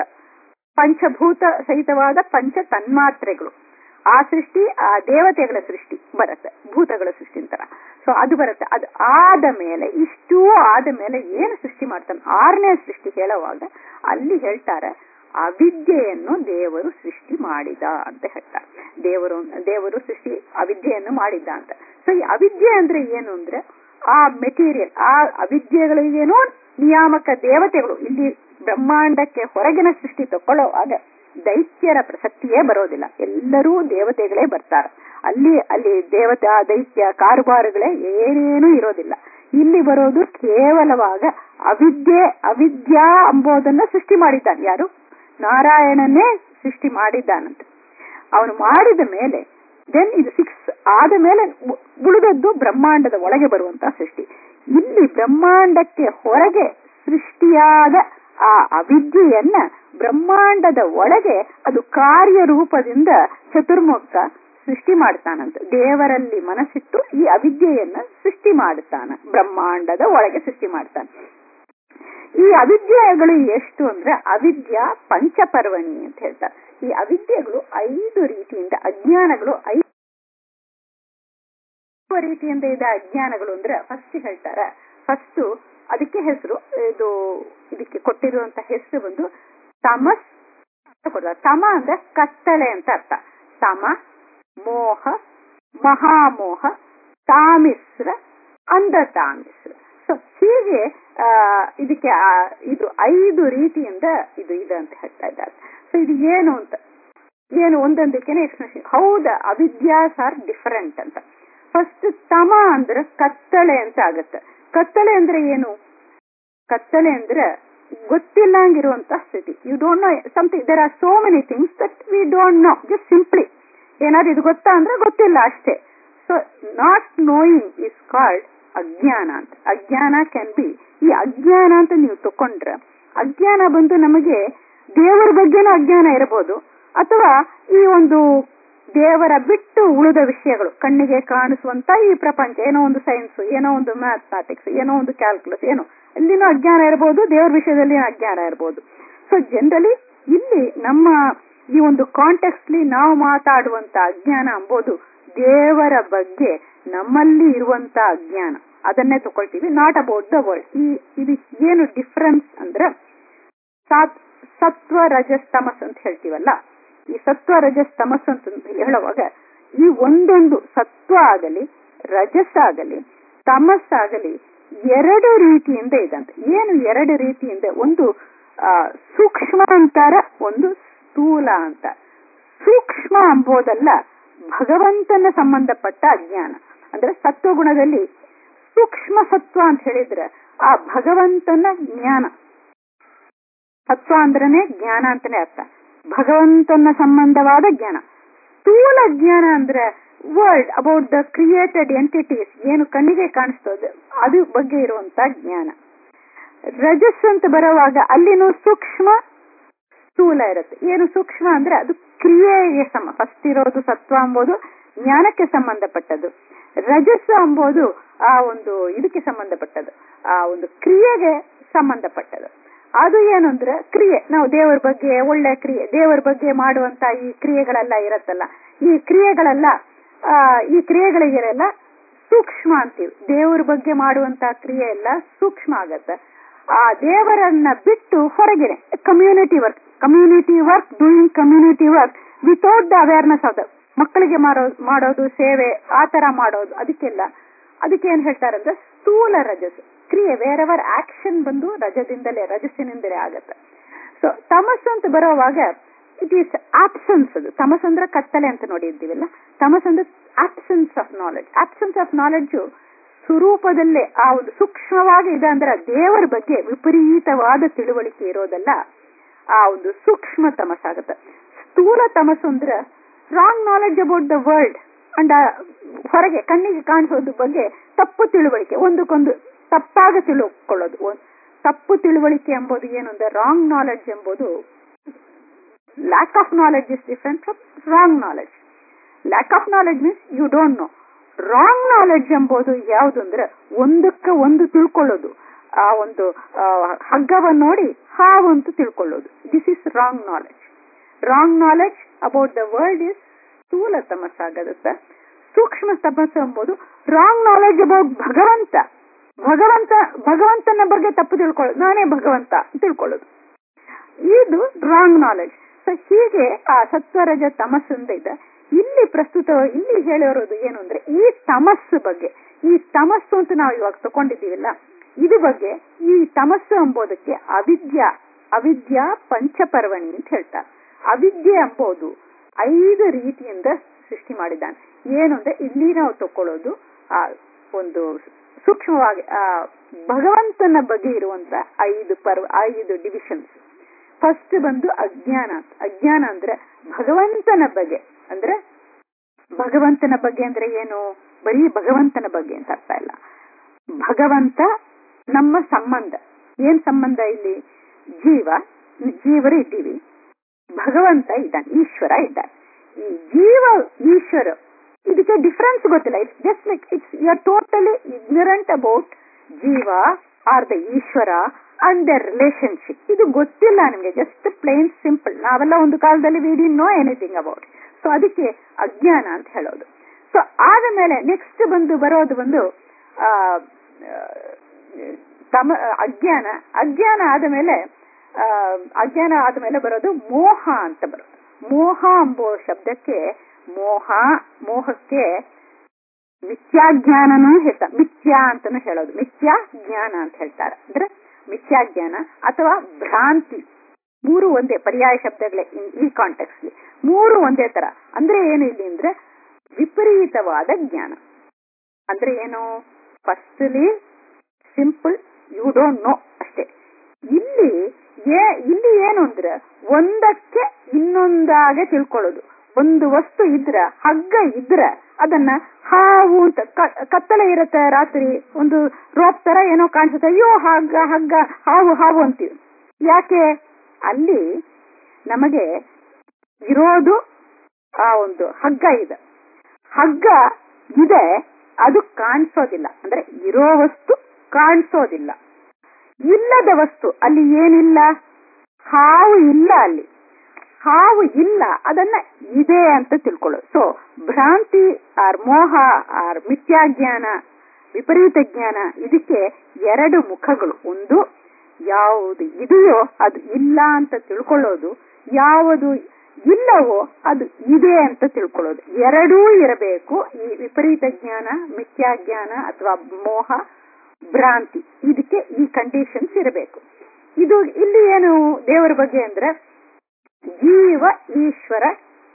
ಪಂಚಭೂತ ಸಹಿತವಾದ ಪಂಚ ತನ್ಮಾತ್ರೆಗಳು ಆ ಸೃಷ್ಟಿ ಆ ದೇವತೆಗಳ ಸೃಷ್ಟಿ ಬರುತ್ತೆ ಭೂತಗಳ ಸೃಷ್ಟಿ ಅಂತಾರ ಸೊ ಅದು ಬರುತ್ತೆ ಅದು ಆದ ಮೇಲೆ ಇಷ್ಟೂ ಆದ ಮೇಲೆ ಏನು ಸೃಷ್ಟಿ ಮಾಡ್ತಾನೆ ಆರನೇ ಸೃಷ್ಟಿ ಹೇಳುವಾಗ ಅಲ್ಲಿ ಹೇಳ್ತಾರೆ ಅವಿದ್ಯೆಯನ್ನು ದೇವರು ಸೃಷ್ಟಿ ಮಾಡಿದ ಅಂತ ಹೇಳ್ತಾರೆ ದೇವರು ದೇವರು ಸೃಷ್ಟಿ ಅವಿದ್ಯೆಯನ್ನು ಮಾಡಿದ್ದ ಅಂತ ಸೊ ಈ ಅವಿದ್ಯೆ ಅಂದ್ರೆ ಏನು ಅಂದ್ರೆ ಆ ಮೆಟೀರಿಯಲ್ ಆ ಅವಿದ್ಯೆಗಳಿಗೇನೋ ನಿಯಾಮಕ ದೇವತೆಗಳು ಇಲ್ಲಿ ಬ್ರಹ್ಮಾಂಡಕ್ಕೆ ಹೊರಗಿನ ಸೃಷ್ಟಿ ತಕೊಳ್ಳುವಾಗ ದೈತ್ಯರ ಪ್ರಸಕ್ತಿಯೇ ಬರೋದಿಲ್ಲ ಎಲ್ಲರೂ ದೇವತೆಗಳೇ ಬರ್ತಾರೆ ಅಲ್ಲಿ ಅಲ್ಲಿ ದೇವತಾ ದೈತ್ಯ ಕಾರುಬಾರುಗಳೇ ಏನೇನೂ ಇರೋದಿಲ್ಲ ಇಲ್ಲಿ ಬರೋದು ಕೇವಲವಾಗ ಅವಿದ್ಯೆ ಅವಿದ್ಯಾ ಅಂಬೋದನ್ನ ಸೃಷ್ಟಿ ಮಾಡಿದ್ದಾನೆ ಯಾರು ನಾರಾಯಣನೇ ಸೃಷ್ಟಿ ಮಾಡಿದ್ದಾನಂತೆ ಅವನು ಮಾಡಿದ ಮೇಲೆ ದೆನ್ ಇದು ಸಿಕ್ಸ್ ಆದ ಮೇಲೆ ಉಳಿದದ್ದು ಬ್ರಹ್ಮಾಂಡದ ಒಳಗೆ ಬರುವಂತ ಸೃಷ್ಟಿ ಇಲ್ಲಿ ಬ್ರಹ್ಮಾಂಡಕ್ಕೆ ಹೊರಗೆ ಸೃಷ್ಟಿಯಾದ ಆ ಅವಿದ್ಯೆಯನ್ನ ಬ್ರಹ್ಮಾಂಡದ ಒಳಗೆ ಅದು ಕಾರ್ಯರೂಪದಿಂದ ಚತುರ್ಮುಖ ಸೃಷ್ಟಿ ಮಾಡ್ತಾನಂತ ದೇವರಲ್ಲಿ ಮನಸ್ಸಿಟ್ಟು ಈ ಅವಿದ್ಯೆಯನ್ನ ಸೃಷ್ಟಿ ಮಾಡುತ್ತಾನ ಬ್ರಹ್ಮಾಂಡದ ಒಳಗೆ ಸೃಷ್ಟಿ ಮಾಡ್ತಾನೆ ಈ ಅವಿದ್ಯೆಗಳು ಎಷ್ಟು ಅಂದ್ರೆ ಅವಿದ್ಯಾ ಪಂಚಪರ್ವಣಿ ಅಂತ ಹೇಳ್ತಾರೆ ಈ ಅವಿದ್ಯೆಗಳು ಐದು ರೀತಿಯಿಂದ ಅಜ್ಞಾನಗಳು ಐದು ರೀತಿಯಿಂದ ಇದೆ ಅಜ್ಞಾನಗಳು ಅಂದ್ರೆ ಫಸ್ಟ್ ಹೇಳ್ತಾರ ಫಸ್ಟ್ ಅದಕ್ಕೆ ಹೆಸರು ಇದು ಇದಕ್ಕೆ ಕೊಟ್ಟಿರುವಂತ ಹೆಸರು ಬಂದು ತಮಸ್ ತಮ ಅಂದ್ರೆ ಕತ್ತಳೆ ಅಂತ ಅರ್ಥ ತಮ ಮೋಹ ಮಹಾಮೋಹ ತಾಮಿಸ್ರ ಅಂಧತಾಮಿಸ್ರ ಸೊ ಹೀಗೆ ಆ ಇದಕ್ಕೆ ಇದು ಐದು ರೀತಿಯಿಂದ ಇದು ಇದೆ ಅಂತ ಹೇಳ್ತಾ ಇದ್ದಾರೆ ಸೊ ಇದು ಏನು ಅಂತ ಏನು ಒಂದೊಂದಕ್ಕೆ ಎಕ್ಸ್ಪ್ಲೇಷನ್ ಹೌದಾ ಅವಿದ್ಯಾಸ್ ಆರ್ ಡಿಫರೆಂಟ್ ಅಂತ ಫಸ್ಟ್ ತಮ ಅಂದ್ರೆ ಕತ್ತಳೆ ಅಂತ ಆಗತ್ತೆ ಕತ್ತಳೆ ಅಂದ್ರೆ ಏನು ಕತ್ತಲೆ ಅಂದ್ರೆ ಗೊತ್ತಿಲ್ಲಂಗಿರುವಂತ ಸ್ಥಿತಿ you don't know something there are so many things that we don't know just simply ಏನಾದ್ರು ಇದು ಗೊತ್ತಾ ಅಂದ್ರೆ ಗೊತ್ತಿಲ್ಲ ಅಷ್ಟೇ so not knowing is called ಅಜ್ಞಾನ ಅಂತ ಅಜ್ಞಾನ ಕ್ಯಾನ್ ಬಿ ಈ ಅಜ್ಞಾನ ಅಂತ ನೀವು ತಕೊಂಡ್ರೆ ಅಜ್ಞಾನ ಬಂದು ನಮಗೆ ದೇವರ ಬಗ್ಗೆನೂ ಅಜ್ಞಾನ ಇರಬಹುದು ಅಥವಾ ಈ ಒಂದು ದೇವರ ಬಿಟ್ಟು ಉಳಿದ ವಿಷಯಗಳು ಕಣ್ಣಿಗೆ ಕಾಣಿಸುವಂತ ಈ ಪ್ರಪಂಚ ಏನೋ ಒಂದು ಸೈನ್ಸ್ ಏನೋ ಒಂದು ಮ್ಯಾಥಮ್ಯಾಟಿಕ್ಸ್ ಏನೋ ಒಂದು ಕ್ಯಾಲ್ಕುಲಸ್ ಏನೋ ಇಲ್ಲಿನೂ ಅಜ್ಞಾನ ಇರಬಹುದು ದೇವರ ವಿಷಯದಲ್ಲಿ ಅಜ್ಞಾನ ಇರಬಹುದು ಸೊ ಜನರಲಿ ಇಲ್ಲಿ ನಮ್ಮ ಈ ಒಂದು ಕಾಂಟೆಕ್ಸ್ಲಿ ನಾವು ಮಾತಾಡುವಂತ ಅಜ್ಞಾನ ಅಂಬೋದು ದೇವರ ಬಗ್ಗೆ ನಮ್ಮಲ್ಲಿ ಇರುವಂತ ಅಜ್ಞಾನ ಅದನ್ನೇ ತಗೊಳ್ತೀವಿ ನಾಟ್ ಅಬೌಟ್ ದ ವರ್ಲ್ಡ್ ಈ ಇದು ಏನು ಡಿಫರೆನ್ಸ್ ಅಂದ್ರೆ ಸತ್ವ ರಜಸ್ ತಮಸ್ ಅಂತ ಹೇಳ್ತೀವಲ್ಲ ಈ ಸತ್ವ ರಜಸ್ ತಮಸ್ ಅಂತ ಹೇಳುವಾಗ ಈ ಒಂದೊಂದು ಸತ್ವ ಆಗಲಿ ರಜಸ್ ಆಗಲಿ ತಮಸ್ ಆಗಲಿ ಎರಡು ರೀತಿಯಿಂದ ಇದಂತೆ ಏನು ಎರಡು ರೀತಿಯಿಂದ ಒಂದು ಸೂಕ್ಷ್ಮ ಅಂತಾರ ಒಂದು ಸ್ಥೂಲ ಅಂತ ಸೂಕ್ಷ್ಮ ಅಂಬೋದಲ್ಲ ಭಗವಂತನ ಸಂಬಂಧಪಟ್ಟ ಅಜ್ಞಾನ ಅಂದ್ರೆ ಸತ್ವಗುಣದಲ್ಲಿ ಸೂಕ್ಷ್ಮ ಸತ್ವ ಅಂತ ಹೇಳಿದ್ರೆ ಆ ಭಗವಂತನ ಜ್ಞಾನ ಸತ್ವ ಅಂದ್ರನೇ ಜ್ಞಾನ ಅಂತಾನೆ ಅರ್ಥ ಭಗವಂತನ ಸಂಬಂಧವಾದ ಜ್ಞಾನ ಸ್ಥೂಲ ಜ್ಞಾನ ಅಂದ್ರೆ world about the created entities ಏನು ಕಣ್ಣಿಗೆ ಕಾಣಿಸ್ತದೆ ಅದು ಬಗ್ಗೆ ಇರುವಂತ ಜ್ಞಾನ ರಜಸ್ ಅಂತ ಬರುವಾಗ ಅಲ್ಲಿನೂ ಸೂಕ್ಷ್ಮ ಸ್ಥೂಲ ಇರುತ್ತೆ ಏನು ಸೂಕ್ಷ್ಮ ಅಂದ್ರೆ ಅದು ಕ್ರಿಯೆಗೆ ಸಮ ಫಸ್ಟ್ ಇರೋದು ಸತ್ವ ಅಂಬೋದು ಜ್ಞಾನಕ್ಕೆ ಸಂಬಂಧಪಟ್ಟದ್ದು ರಜಸ್ ಅಂಬೋದು ಆ ಒಂದು ಇದಕ್ಕೆ ಸಂಬಂಧಪಟ್ಟದ್ದು ಆ ಒಂದು ಕ್ರಿಯೆಗೆ ಸಂಬಂಧಪಟ್ಟದ್ದು ಅದು ಏನು ಅಂದ್ರೆ ಕ್ರಿಯೆ ನಾವು ದೇವರ ಬಗ್ಗೆ ಒಳ್ಳೆ ಕ್ರಿಯೆ ದೇವರ ಬಗ್ಗೆ ಮಾಡುವಂತ ಈ ಕ್ರಿಯೆಗಳೆಲ್ಲ ಇರತ್ತಲ್ಲ ಈ ಕ್ರಿಯೆಗಳೆಲ್ಲ ಆ ಈ ಕ್ರಿಯೆಗಳಿಗೆಲ್ಲ ಸೂಕ್ಷ್ಮ ಅಂತೀವಿ ದೇವರ ಬಗ್ಗೆ ಮಾಡುವಂತ ಕ್ರಿಯೆ ಎಲ್ಲ ಸೂಕ್ಷ್ಮ ಆಗತ್ತೆ ಆ ದೇವರನ್ನ ಬಿಟ್ಟು ಹೊರಗಿನ community work community work doing community work without the awareness of the ಮಕ್ಕಳಿಗೆ ಮಾಡೋ ಮಾಡೋದು ಸೇವೆ ಆ ತರ ಮಾಡೋದು ಅದಕ್ಕೆಲ್ಲ ಅದಕ್ಕೆ ಏನ್ ಹೇಳ್ತಾರೆ ಅಂದ್ರೆ ಸ್ಥೂಲ ರಜಸ್ ಕ್ರಿಯೆ ಬೇರೆವರ್ ಆಕ್ಷನ್ ಬಂದು ರಜದಿಂದಲೇ ರಜಸ್ಸಿನಿಂದಲೇ ಆಗತ್ತೆ ಸೊ ತಮಸ್ಸು ಅಂತ ಬರೋವಾಗ ಇಟ್ ಈಸ್ ಆಬ್ಸೆನ್ಸ್ ಅದು ತಮಸ್ ಅಂದ್ರೆ ಕತ್ತಲೆ ಅಂತ ನೋಡಿದ್ದೀವಿಲ್ಲ ತಮಸ್ ಅಂದ್ರೆ absence of knowledge absence of knowledge ಸ್ವರೂಪದಲ್ಲೇ ಆ ಒಂದು ಸೂಕ್ಷ್ಮವಾಗಿ ಇದೆ ಅಂದ್ರೆ ದೇವರ ಬಗ್ಗೆ ವಿಪರೀತವಾದ ತಿಳುವಳಿಕೆ ಇರೋದಲ್ಲ ಆ ಒಂದು ಸೂಕ್ಷ್ಮ ತಮಸ್ಸಾಗತ್ತೆ ಸ್ಥೂಲ ತಮಸ್ಸು ಅಂದ್ರೆ wrong knowledge about the world and ಹೊರಗೆ ಕಣ್ಣಿಗೆ ಕಾಣಿಸೋದ್ರ ಬಗ್ಗೆ ತಪ್ಪು ತಿಳುವಳಿಕೆ ಒಂದಕ್ಕೊಂದು ತಪ್ಪಾಗ ತಿಳ್ಕೊಳ್ಳೋದು ತಪ್ಪು ತಿಳುವಳಿಕೆ ಎಂಬುದು ಏನು ಅಂದ್ರೆ ರಾಂಗ್ ನಾಲೆಡ್ಜ್ ಎಂಬುದು lack of knowledge is different from wrong knowledge lack of knowledge means you don't know wrong knowledge ಎಂಬುದು ಯಾವುದು ಅಂದ್ರೆ ಒಂದಕ್ಕೆ ಒಂದು ತಿಳ್ಕೊಳ್ಳೋದು ಆ ಒಂದು ಹಗ್ಗವನ್ನು ನೋಡಿ ಹಾವು ಅಂತ ತಿಳ್ಕೊಳ್ಳೋದು this is wrong knowledge wrong knowledge about the world is ಸ್ಥೂಲ ತಮಸ್ಸಾಗತ್ತೆ ಸೂಕ್ಷ್ಮ ತಮಸ್ಸು ಎಂಬುದು ರಾಂಗ್ ನಾಲೆಡ್ಜ್ ಅಬೌಟ್ ಭಗವಂತ ಭಗವಂತ ಭಗವಂತನ ಬಗ್ಗೆ ತಪ್ಪು ತಿಳ್ಕೊಳ್ಳೋದು ನಾನೇ ಭಗವಂತ ತಿಳ್ಕೊಳ್ಳೋದು ಇದು ರಾಂಗ್ ನಾಲೆಡ್ಜ್ ಸೊ ಹೀಗೆ ಆ ಸತ್ವರಜ ತಮಸ್ಸಿಂದ ಇದೆ ಇಲ್ಲಿ ಪ್ರಸ್ತುತ ಇಲ್ಲಿ ಹೇಳಿರೋದು ಏನು ಅಂದ್ರೆ ಈ ತಮಸ್ಸು ಬಗ್ಗೆ ಈ ತಮಸ್ಸು ಅಂತ ನಾವು ಇವಾಗ ತಗೊಂಡಿದ್ದೀವಿಲ್ಲ ಇದು ಬಗ್ಗೆ ಈ ತಮಸ್ಸು ಎಂಬುದಕ್ಕೆ ಅವಿದ್ಯಾ ಅವಿದ್ಯಾ ಪಂಚಪರ್ವಣಿ ಅಂತ ಹೇಳ್ತಾರೆ ಅವಿದ್ಯೆ ಎಂಬುದು ಐದು ರೀತಿಯಿಂದ ಸೃಷ್ಟಿ ಮಾಡಿದ್ದಾನೆ ಏನು ಅಂದ್ರೆ ಇಲ್ಲಿ ನಾವು ತಕೊಳ್ಳೋದು ಆ ಒಂದು ಸೂಕ್ಷ್ಮವಾಗಿ ಆ ಭಗವಂತನ ಬಗ್ಗೆ ಇರುವಂತ ಐದು ಪರ್ವ ಐದು ಡಿವಿಷನ್ಸ್ ಫಸ್ಟ್ ಬಂದು ಅಜ್ಞಾನ ಅಜ್ಞಾನ ಅಂದ್ರೆ ಭಗವಂತನ ಬಗ್ಗೆ ಅಂದ್ರೆ ಭಗವಂತನ ಬಗ್ಗೆ ಅಂದ್ರೆ ಏನು ಬರೀ ಭಗವಂತನ ಬಗ್ಗೆ ಅಂತ ಅರ್ಥ ಇಲ್ಲ ಭಗವಂತ ನಮ್ಮ ಸಂಬಂಧ ಏನ್ ಸಂಬಂಧ ಇಲ್ಲಿ ಜೀವ ಜೀವರು ಇದ್ದೀವಿ ಭಗವಂತ ಇದ್ದಾನೆ ಈಶ್ವರ ಇದ್ದಾನೆ ಈ ಜೀವ ಈಶ್ವರ ಇದಕ್ಕೆ ಡಿಫರೆನ್ಸ್ ಗೊತ್ತಿಲ್ಲ it's just like it's you are totally ignorant about ಜೀವ ಆರ್ ದ ಈಶ್ವರ ಅಂಡ್ ದ ರಿಲೇಶನ್ಶಿಪ್ ಇದು ಗೊತ್ತಿಲ್ಲ ನಿಮಗೆ ಜಸ್ಟ್ ಪ್ಲೇನ್ ಸಿಂಪಲ್ ನಾವೆಲ್ಲ ಒಂದು ಕಾಲದಲ್ಲಿ we did know anything about so ಅದಕ್ಕೆ ಅಜ್ಞಾನ ಅಂತ ಹೇಳೋದು ಸೊ ಆದ ಮೇಲೆ ನೆಕ್ಸ್ಟ್ ಬಂದು ಬರೋದು ಬಂದು ಆ ತಮ ಅಜ್ಞಾನ ಅಜ್ಞಾನ ಆದ ಮೇಲೆ ಅಜ್ಞಾನ ಆದ ಮೇಲೆ ಬರೋದು ಮೋಹ ಅಂತ ಬರೋದು ಮೋಹ ಎಂಬೋ ಶಬ್ದಕ್ಕೆ ಮೋಹ ಮೋಹಕ್ಕೆ ಮಿಥ್ಯಾಜ್ಞಾನನೂ ಹೇಳ್ತಾರೆ ಮಿಥ್ಯಾ ಅಂತಾನು ಹೇಳೋದು ಮಿಥ್ಯಾ ಜ್ಞಾನ ಅಂತ ಹೇಳ್ತಾರೆ ಅಂದ್ರೆ ಮಿಥ್ಯಾಜ್ಞಾನ ಅಥವಾ ಭ್ರಾಂತಿ ಮೂರು ಒಂದೇ ಪರ್ಯಾಯ ಶಬ್ದಗಳೇ ಈ ಕಾಂಟೆಕ್ಸ್ ಮೂರು ಒಂದೇ ತರ ಅಂದ್ರೆ ಏನು ಇಲ್ಲಿ ಅಂದ್ರೆ ವಿಪರೀತವಾದ ಜ್ಞಾನ ಅಂದ್ರೆ ಏನು firstly simple you don't know ಅಷ್ಟೇ ಇಲ್ಲಿ ಇಲ್ಲಿ ಏನು ಅಂದ್ರೆ ಒಂದಕ್ಕೆ ಇನ್ನೊಂದಾಗೆ ತಿಳ್ಕೊಳ್ಳೋದು ಒಂದು ವಸ್ತು ಇದ್ರ ಹಗ್ಗ ಇದ್ರ ಅದನ್ನ ಹಾವು ಅಂತ ಕತ್ತಲೆ ಇರುತ್ತೆ ರಾತ್ರಿ ಒಂದು ರೋಪ್ ತರ ಏನೋ ಕಾಣಿಸುತ್ತೆ ಅಯ್ಯೋ ಹಗ್ಗ ಹಗ್ಗ ಹಾವು ಹಾವು ಅಂತೀವಿ ಯಾಕೆ ಅಲ್ಲಿ ನಮಗೆ ಇರೋದು ಆ ಒಂದು ಹಗ್ಗ ಇದೆ ಹಗ್ಗ ಇದೆ ಅದು ಕಾಣಿಸೋದಿಲ್ಲ ಅಂದ್ರೆ ಇರೋ ವಸ್ತು ಕಾಣಿಸೋದಿಲ್ಲ ಇಲ್ಲದ ವಸ್ತು ಅಲ್ಲಿ ಏನಿಲ್ಲ ಹಾವು ಇಲ್ಲ ಅಲ್ಲಿ ಹಾವು ಇಲ್ಲ ಅದನ್ನ ಇದೆ ಅಂತ ತಿಳ್ಕೊಳ್ಳೋದು ಸೊ ಭ್ರಾಂತಿ ಆರ್ ಮೋಹ ಆರ್ ಮಿಥ್ಯಾಜ್ಞಾನ ವಿಪರೀತ ಜ್ಞಾನ ಇದಕ್ಕೆ ಎರಡು ಮುಖಗಳು ಒಂದು ಯಾವುದು ಇದೆಯೋ ಅದು ಇಲ್ಲ ಅಂತ ತಿಳ್ಕೊಳ್ಳೋದು ಯಾವುದು ಇಲ್ಲವೋ ಅದು ಇದೆ ಅಂತ ತಿಳ್ಕೊಳ್ಳೋದು ಎರಡೂ ಇರಬೇಕು ಈ ವಿಪರೀತ ಜ್ಞಾನ ಮಿಥ್ಯಾಜ್ಞಾನ ಅಥವಾ ಮೋಹ ಭ್ರಾಂತಿ ಇದಕ್ಕೆ ಈ ಕಂಡೀಷನ್ಸ್ ಇರಬೇಕು ಇದು ಇಲ್ಲಿ ಏನು ದೇವರ ಬಗ್ಗೆ ಅಂದ್ರೆ ಜೀವ ಈಶ್ವರ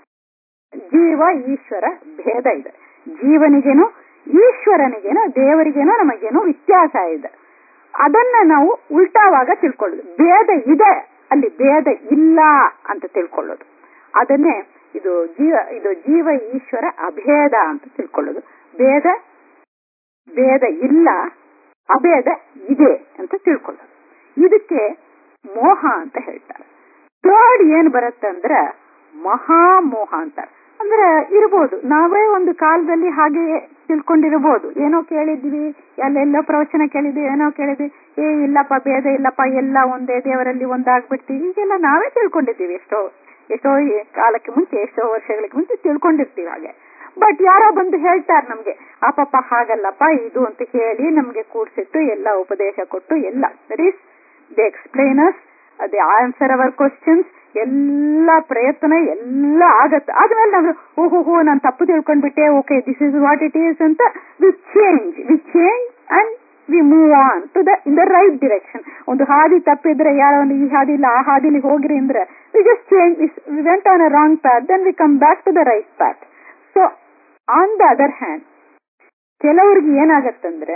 ಜೀವ ಈಶ್ವರ ಭೇದ ಇದೆ ಜೀವನಿಗೇನೋ ಈಶ್ವರನಿಗೇನೋ ದೇವರಿಗೇನೋ ನಮಗೇನೋ ವ್ಯತ್ಯಾಸ ಇದೆ ಅದನ್ನ ನಾವು ಉಲ್ಟಾವಾಗ ತಿಳ್ಕೊಳ್ಳೋದು ಭೇದ ಇದೆ ಅಲ್ಲಿ ಭೇದ ಇಲ್ಲ ಅಂತ ತಿಳ್ಕೊಳ್ಳೋದು ಅದನ್ನೇ ಇದು ಜೀವ ಇದು ಜೀವ ಈಶ್ವರ ಅಭೇದ ಅಂತ ತಿಳ್ಕೊಳ್ಳೋದು ಭೇದ ಭೇದ ಇಲ್ಲ ಅಭೇದ ಇದೆ ಅಂತ ತಿಳ್ಕೊಳ್ಳೋದು ಇದಕ್ಕೆ ಮೋಹ ಅಂತ ಹೇಳ್ತಾರೆ ಥರ್ಡ್ ಏನ್ ಬರುತ್ತೆ ಅಂದ್ರೆ ಮಹಾಮೋಹ ಅಂತಾರೆ ಅಂದ್ರೆ ಇರ್ಬೋದು ನಾವೇ ಒಂದು ಕಾಲದಲ್ಲಿ ಹಾಗೆ ತಿಳ್ಕೊಂಡಿರ್ಬೋದು ಏನೋ ಕೇಳಿದ್ವಿ ಅಲ್ಲೆಲ್ಲೋ ಪ್ರವಚನ ಕೇಳಿದ್ವಿ ಏನೋ ಕೇಳಿದ್ವಿ ಏ ಇಲ್ಲಪ್ಪ ಭೇದ ಇಲ್ಲಪ್ಪ ಎಲ್ಲ ಒಂದೇ ದೇವರಲ್ಲಿ ಒಂದಾಗ್ಬಿಡ್ತೀವಿ ಈಗೆಲ್ಲ ನಾವೇ ತಿಳ್ಕೊಂಡಿದ್ದೀವಿ ಎಷ್ಟೋ ಎಷ್ಟೋ ಕಾಲಕ್ಕೆ ಮುಂಚೆ ಎಷ್ಟೋ ವರ್ಷಗಳಿಗೆ ಮುಂಚೆ ತಿಳ್ಕೊಂಡಿರ್ತೀವಿ ಹಾಗೆ ಬಟ್ ಯಾರೋ ಬಂದು ಹೇಳ್ತಾರೆ ನಮ್ಗೆ ಆ ಪಾಪ ಹಾಗಲ್ಲಪ್ಪ ಇದು ಅಂತ ಹೇಳಿ ನಮ್ಗೆ ಕೂಡ್ಸಿಟ್ಟು ಎಲ್ಲ ಉಪದೇಶ ಕೊಟ್ಟು ಎಲ್ಲ that is they explain us they answer our questions ಎಲ್ಲ ಪ್ರಯತ್ನ ಎಲ್ಲ ಆಗತ್ತೆ ಆದ್ಮೇಲೆ ನಾವು ಓಹೋ ಹೋ ನಾನು ತಪ್ಪು ತಿಳ್ಕೊಂಡ್ಬಿಟ್ಟೆ okay this is what it is ಅಂತ we change we change and we move on to the in the right direction ಒಂದು ಹಾದಿ ತಪ್ಪಿದ್ರೆ ಯಾರೋ ಒಂದು ಈ ಹಾದಿ ಇಲ್ಲ ಆ ಹಾದಿಲಿ ಹೋಗ್ರಿ ಅಂದ್ರೆ we just change we went on a wrong path then we come back to the right path so on the other hand ಕೆಲವ್ರಿಗೆ ಏನಾಗತ್ತಂದ್ರೆ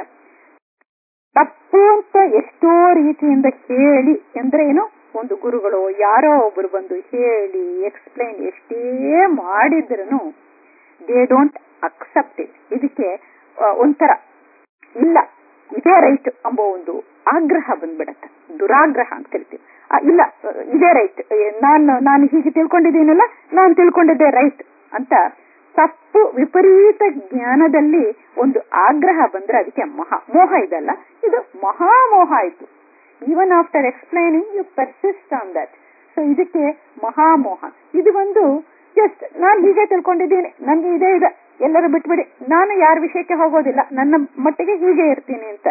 ತಪ್ಪು ಅಂತ ಎಷ್ಟೋ ರೀತಿಯಿಂದ ಹೇಳಿ ಅಂದ್ರೆ ಏನು ಒಂದು ಗುರುಗಳು ಯಾರೋ ಒಬ್ರು ಬಂದು ಹೇಳಿ ಎಕ್ಸ್ಪ್ಲೈನ್ ಎಷ್ಟೇ ಮಾಡಿದ್ರು ದೇ ಡೋಂಟ್ ಅಕ್ಸೆಪ್ಟ್ ಇಟ್ ಇದಕ್ಕೆ ಒಂಥರ ಇಲ್ಲ ಇದೇ ರೈಟ್ ಎಂಬೋ ಒಂದು ಆಗ್ರಹ ಬಂದ್ಬಿಡತ್ತೆ ದುರಾಗ್ರಹ ಅಂತ ಕರಿತೀವಿ ಇಲ್ಲ ಇದೇ ರೈಟ್ ನಾನು ನಾನು ಹೀಗೆ ತಿಳ್ಕೊಂಡಿದ್ದೀನಲ್ಲ ನಾನು ತಿಳ್ಕೊಂಡಿದ್ದೆ ರೈಟ್ ಅಂತ ತಪ್ಪು ವಿಪರೀತ ಜ್ಞಾನದಲ್ಲಿ ಒಂದು ಆಗ್ರಹ ಬಂದ್ರೆ ಅದಕ್ಕೆ ಮಹಾ ಮೋಹ ಇದಲ್ಲ ಇದು ಮಹಾಮೋಹ ಆಯ್ತು even after explaining you persist on that so ಇದಕ್ಕೆ ಮಹಾಮೋಹ ಇದು ಒಂದು ಜಸ್ಟ್ ನಾನು ಹೀಗೆ ತಿಳ್ಕೊಂಡಿದ್ದೀನಿ ನನ್ಗೆ ಇದೇ ಇದೆ ಎಲ್ಲರೂ ಬಿಟ್ಬಿಡಿ ನಾನು ಯಾರ ವಿಷಯಕ್ಕೆ ಹೋಗೋದಿಲ್ಲ ನನ್ನ ಮಟ್ಟಿಗೆ ಹೀಗೆ ಇರ್ತೀನಿ ಅಂತ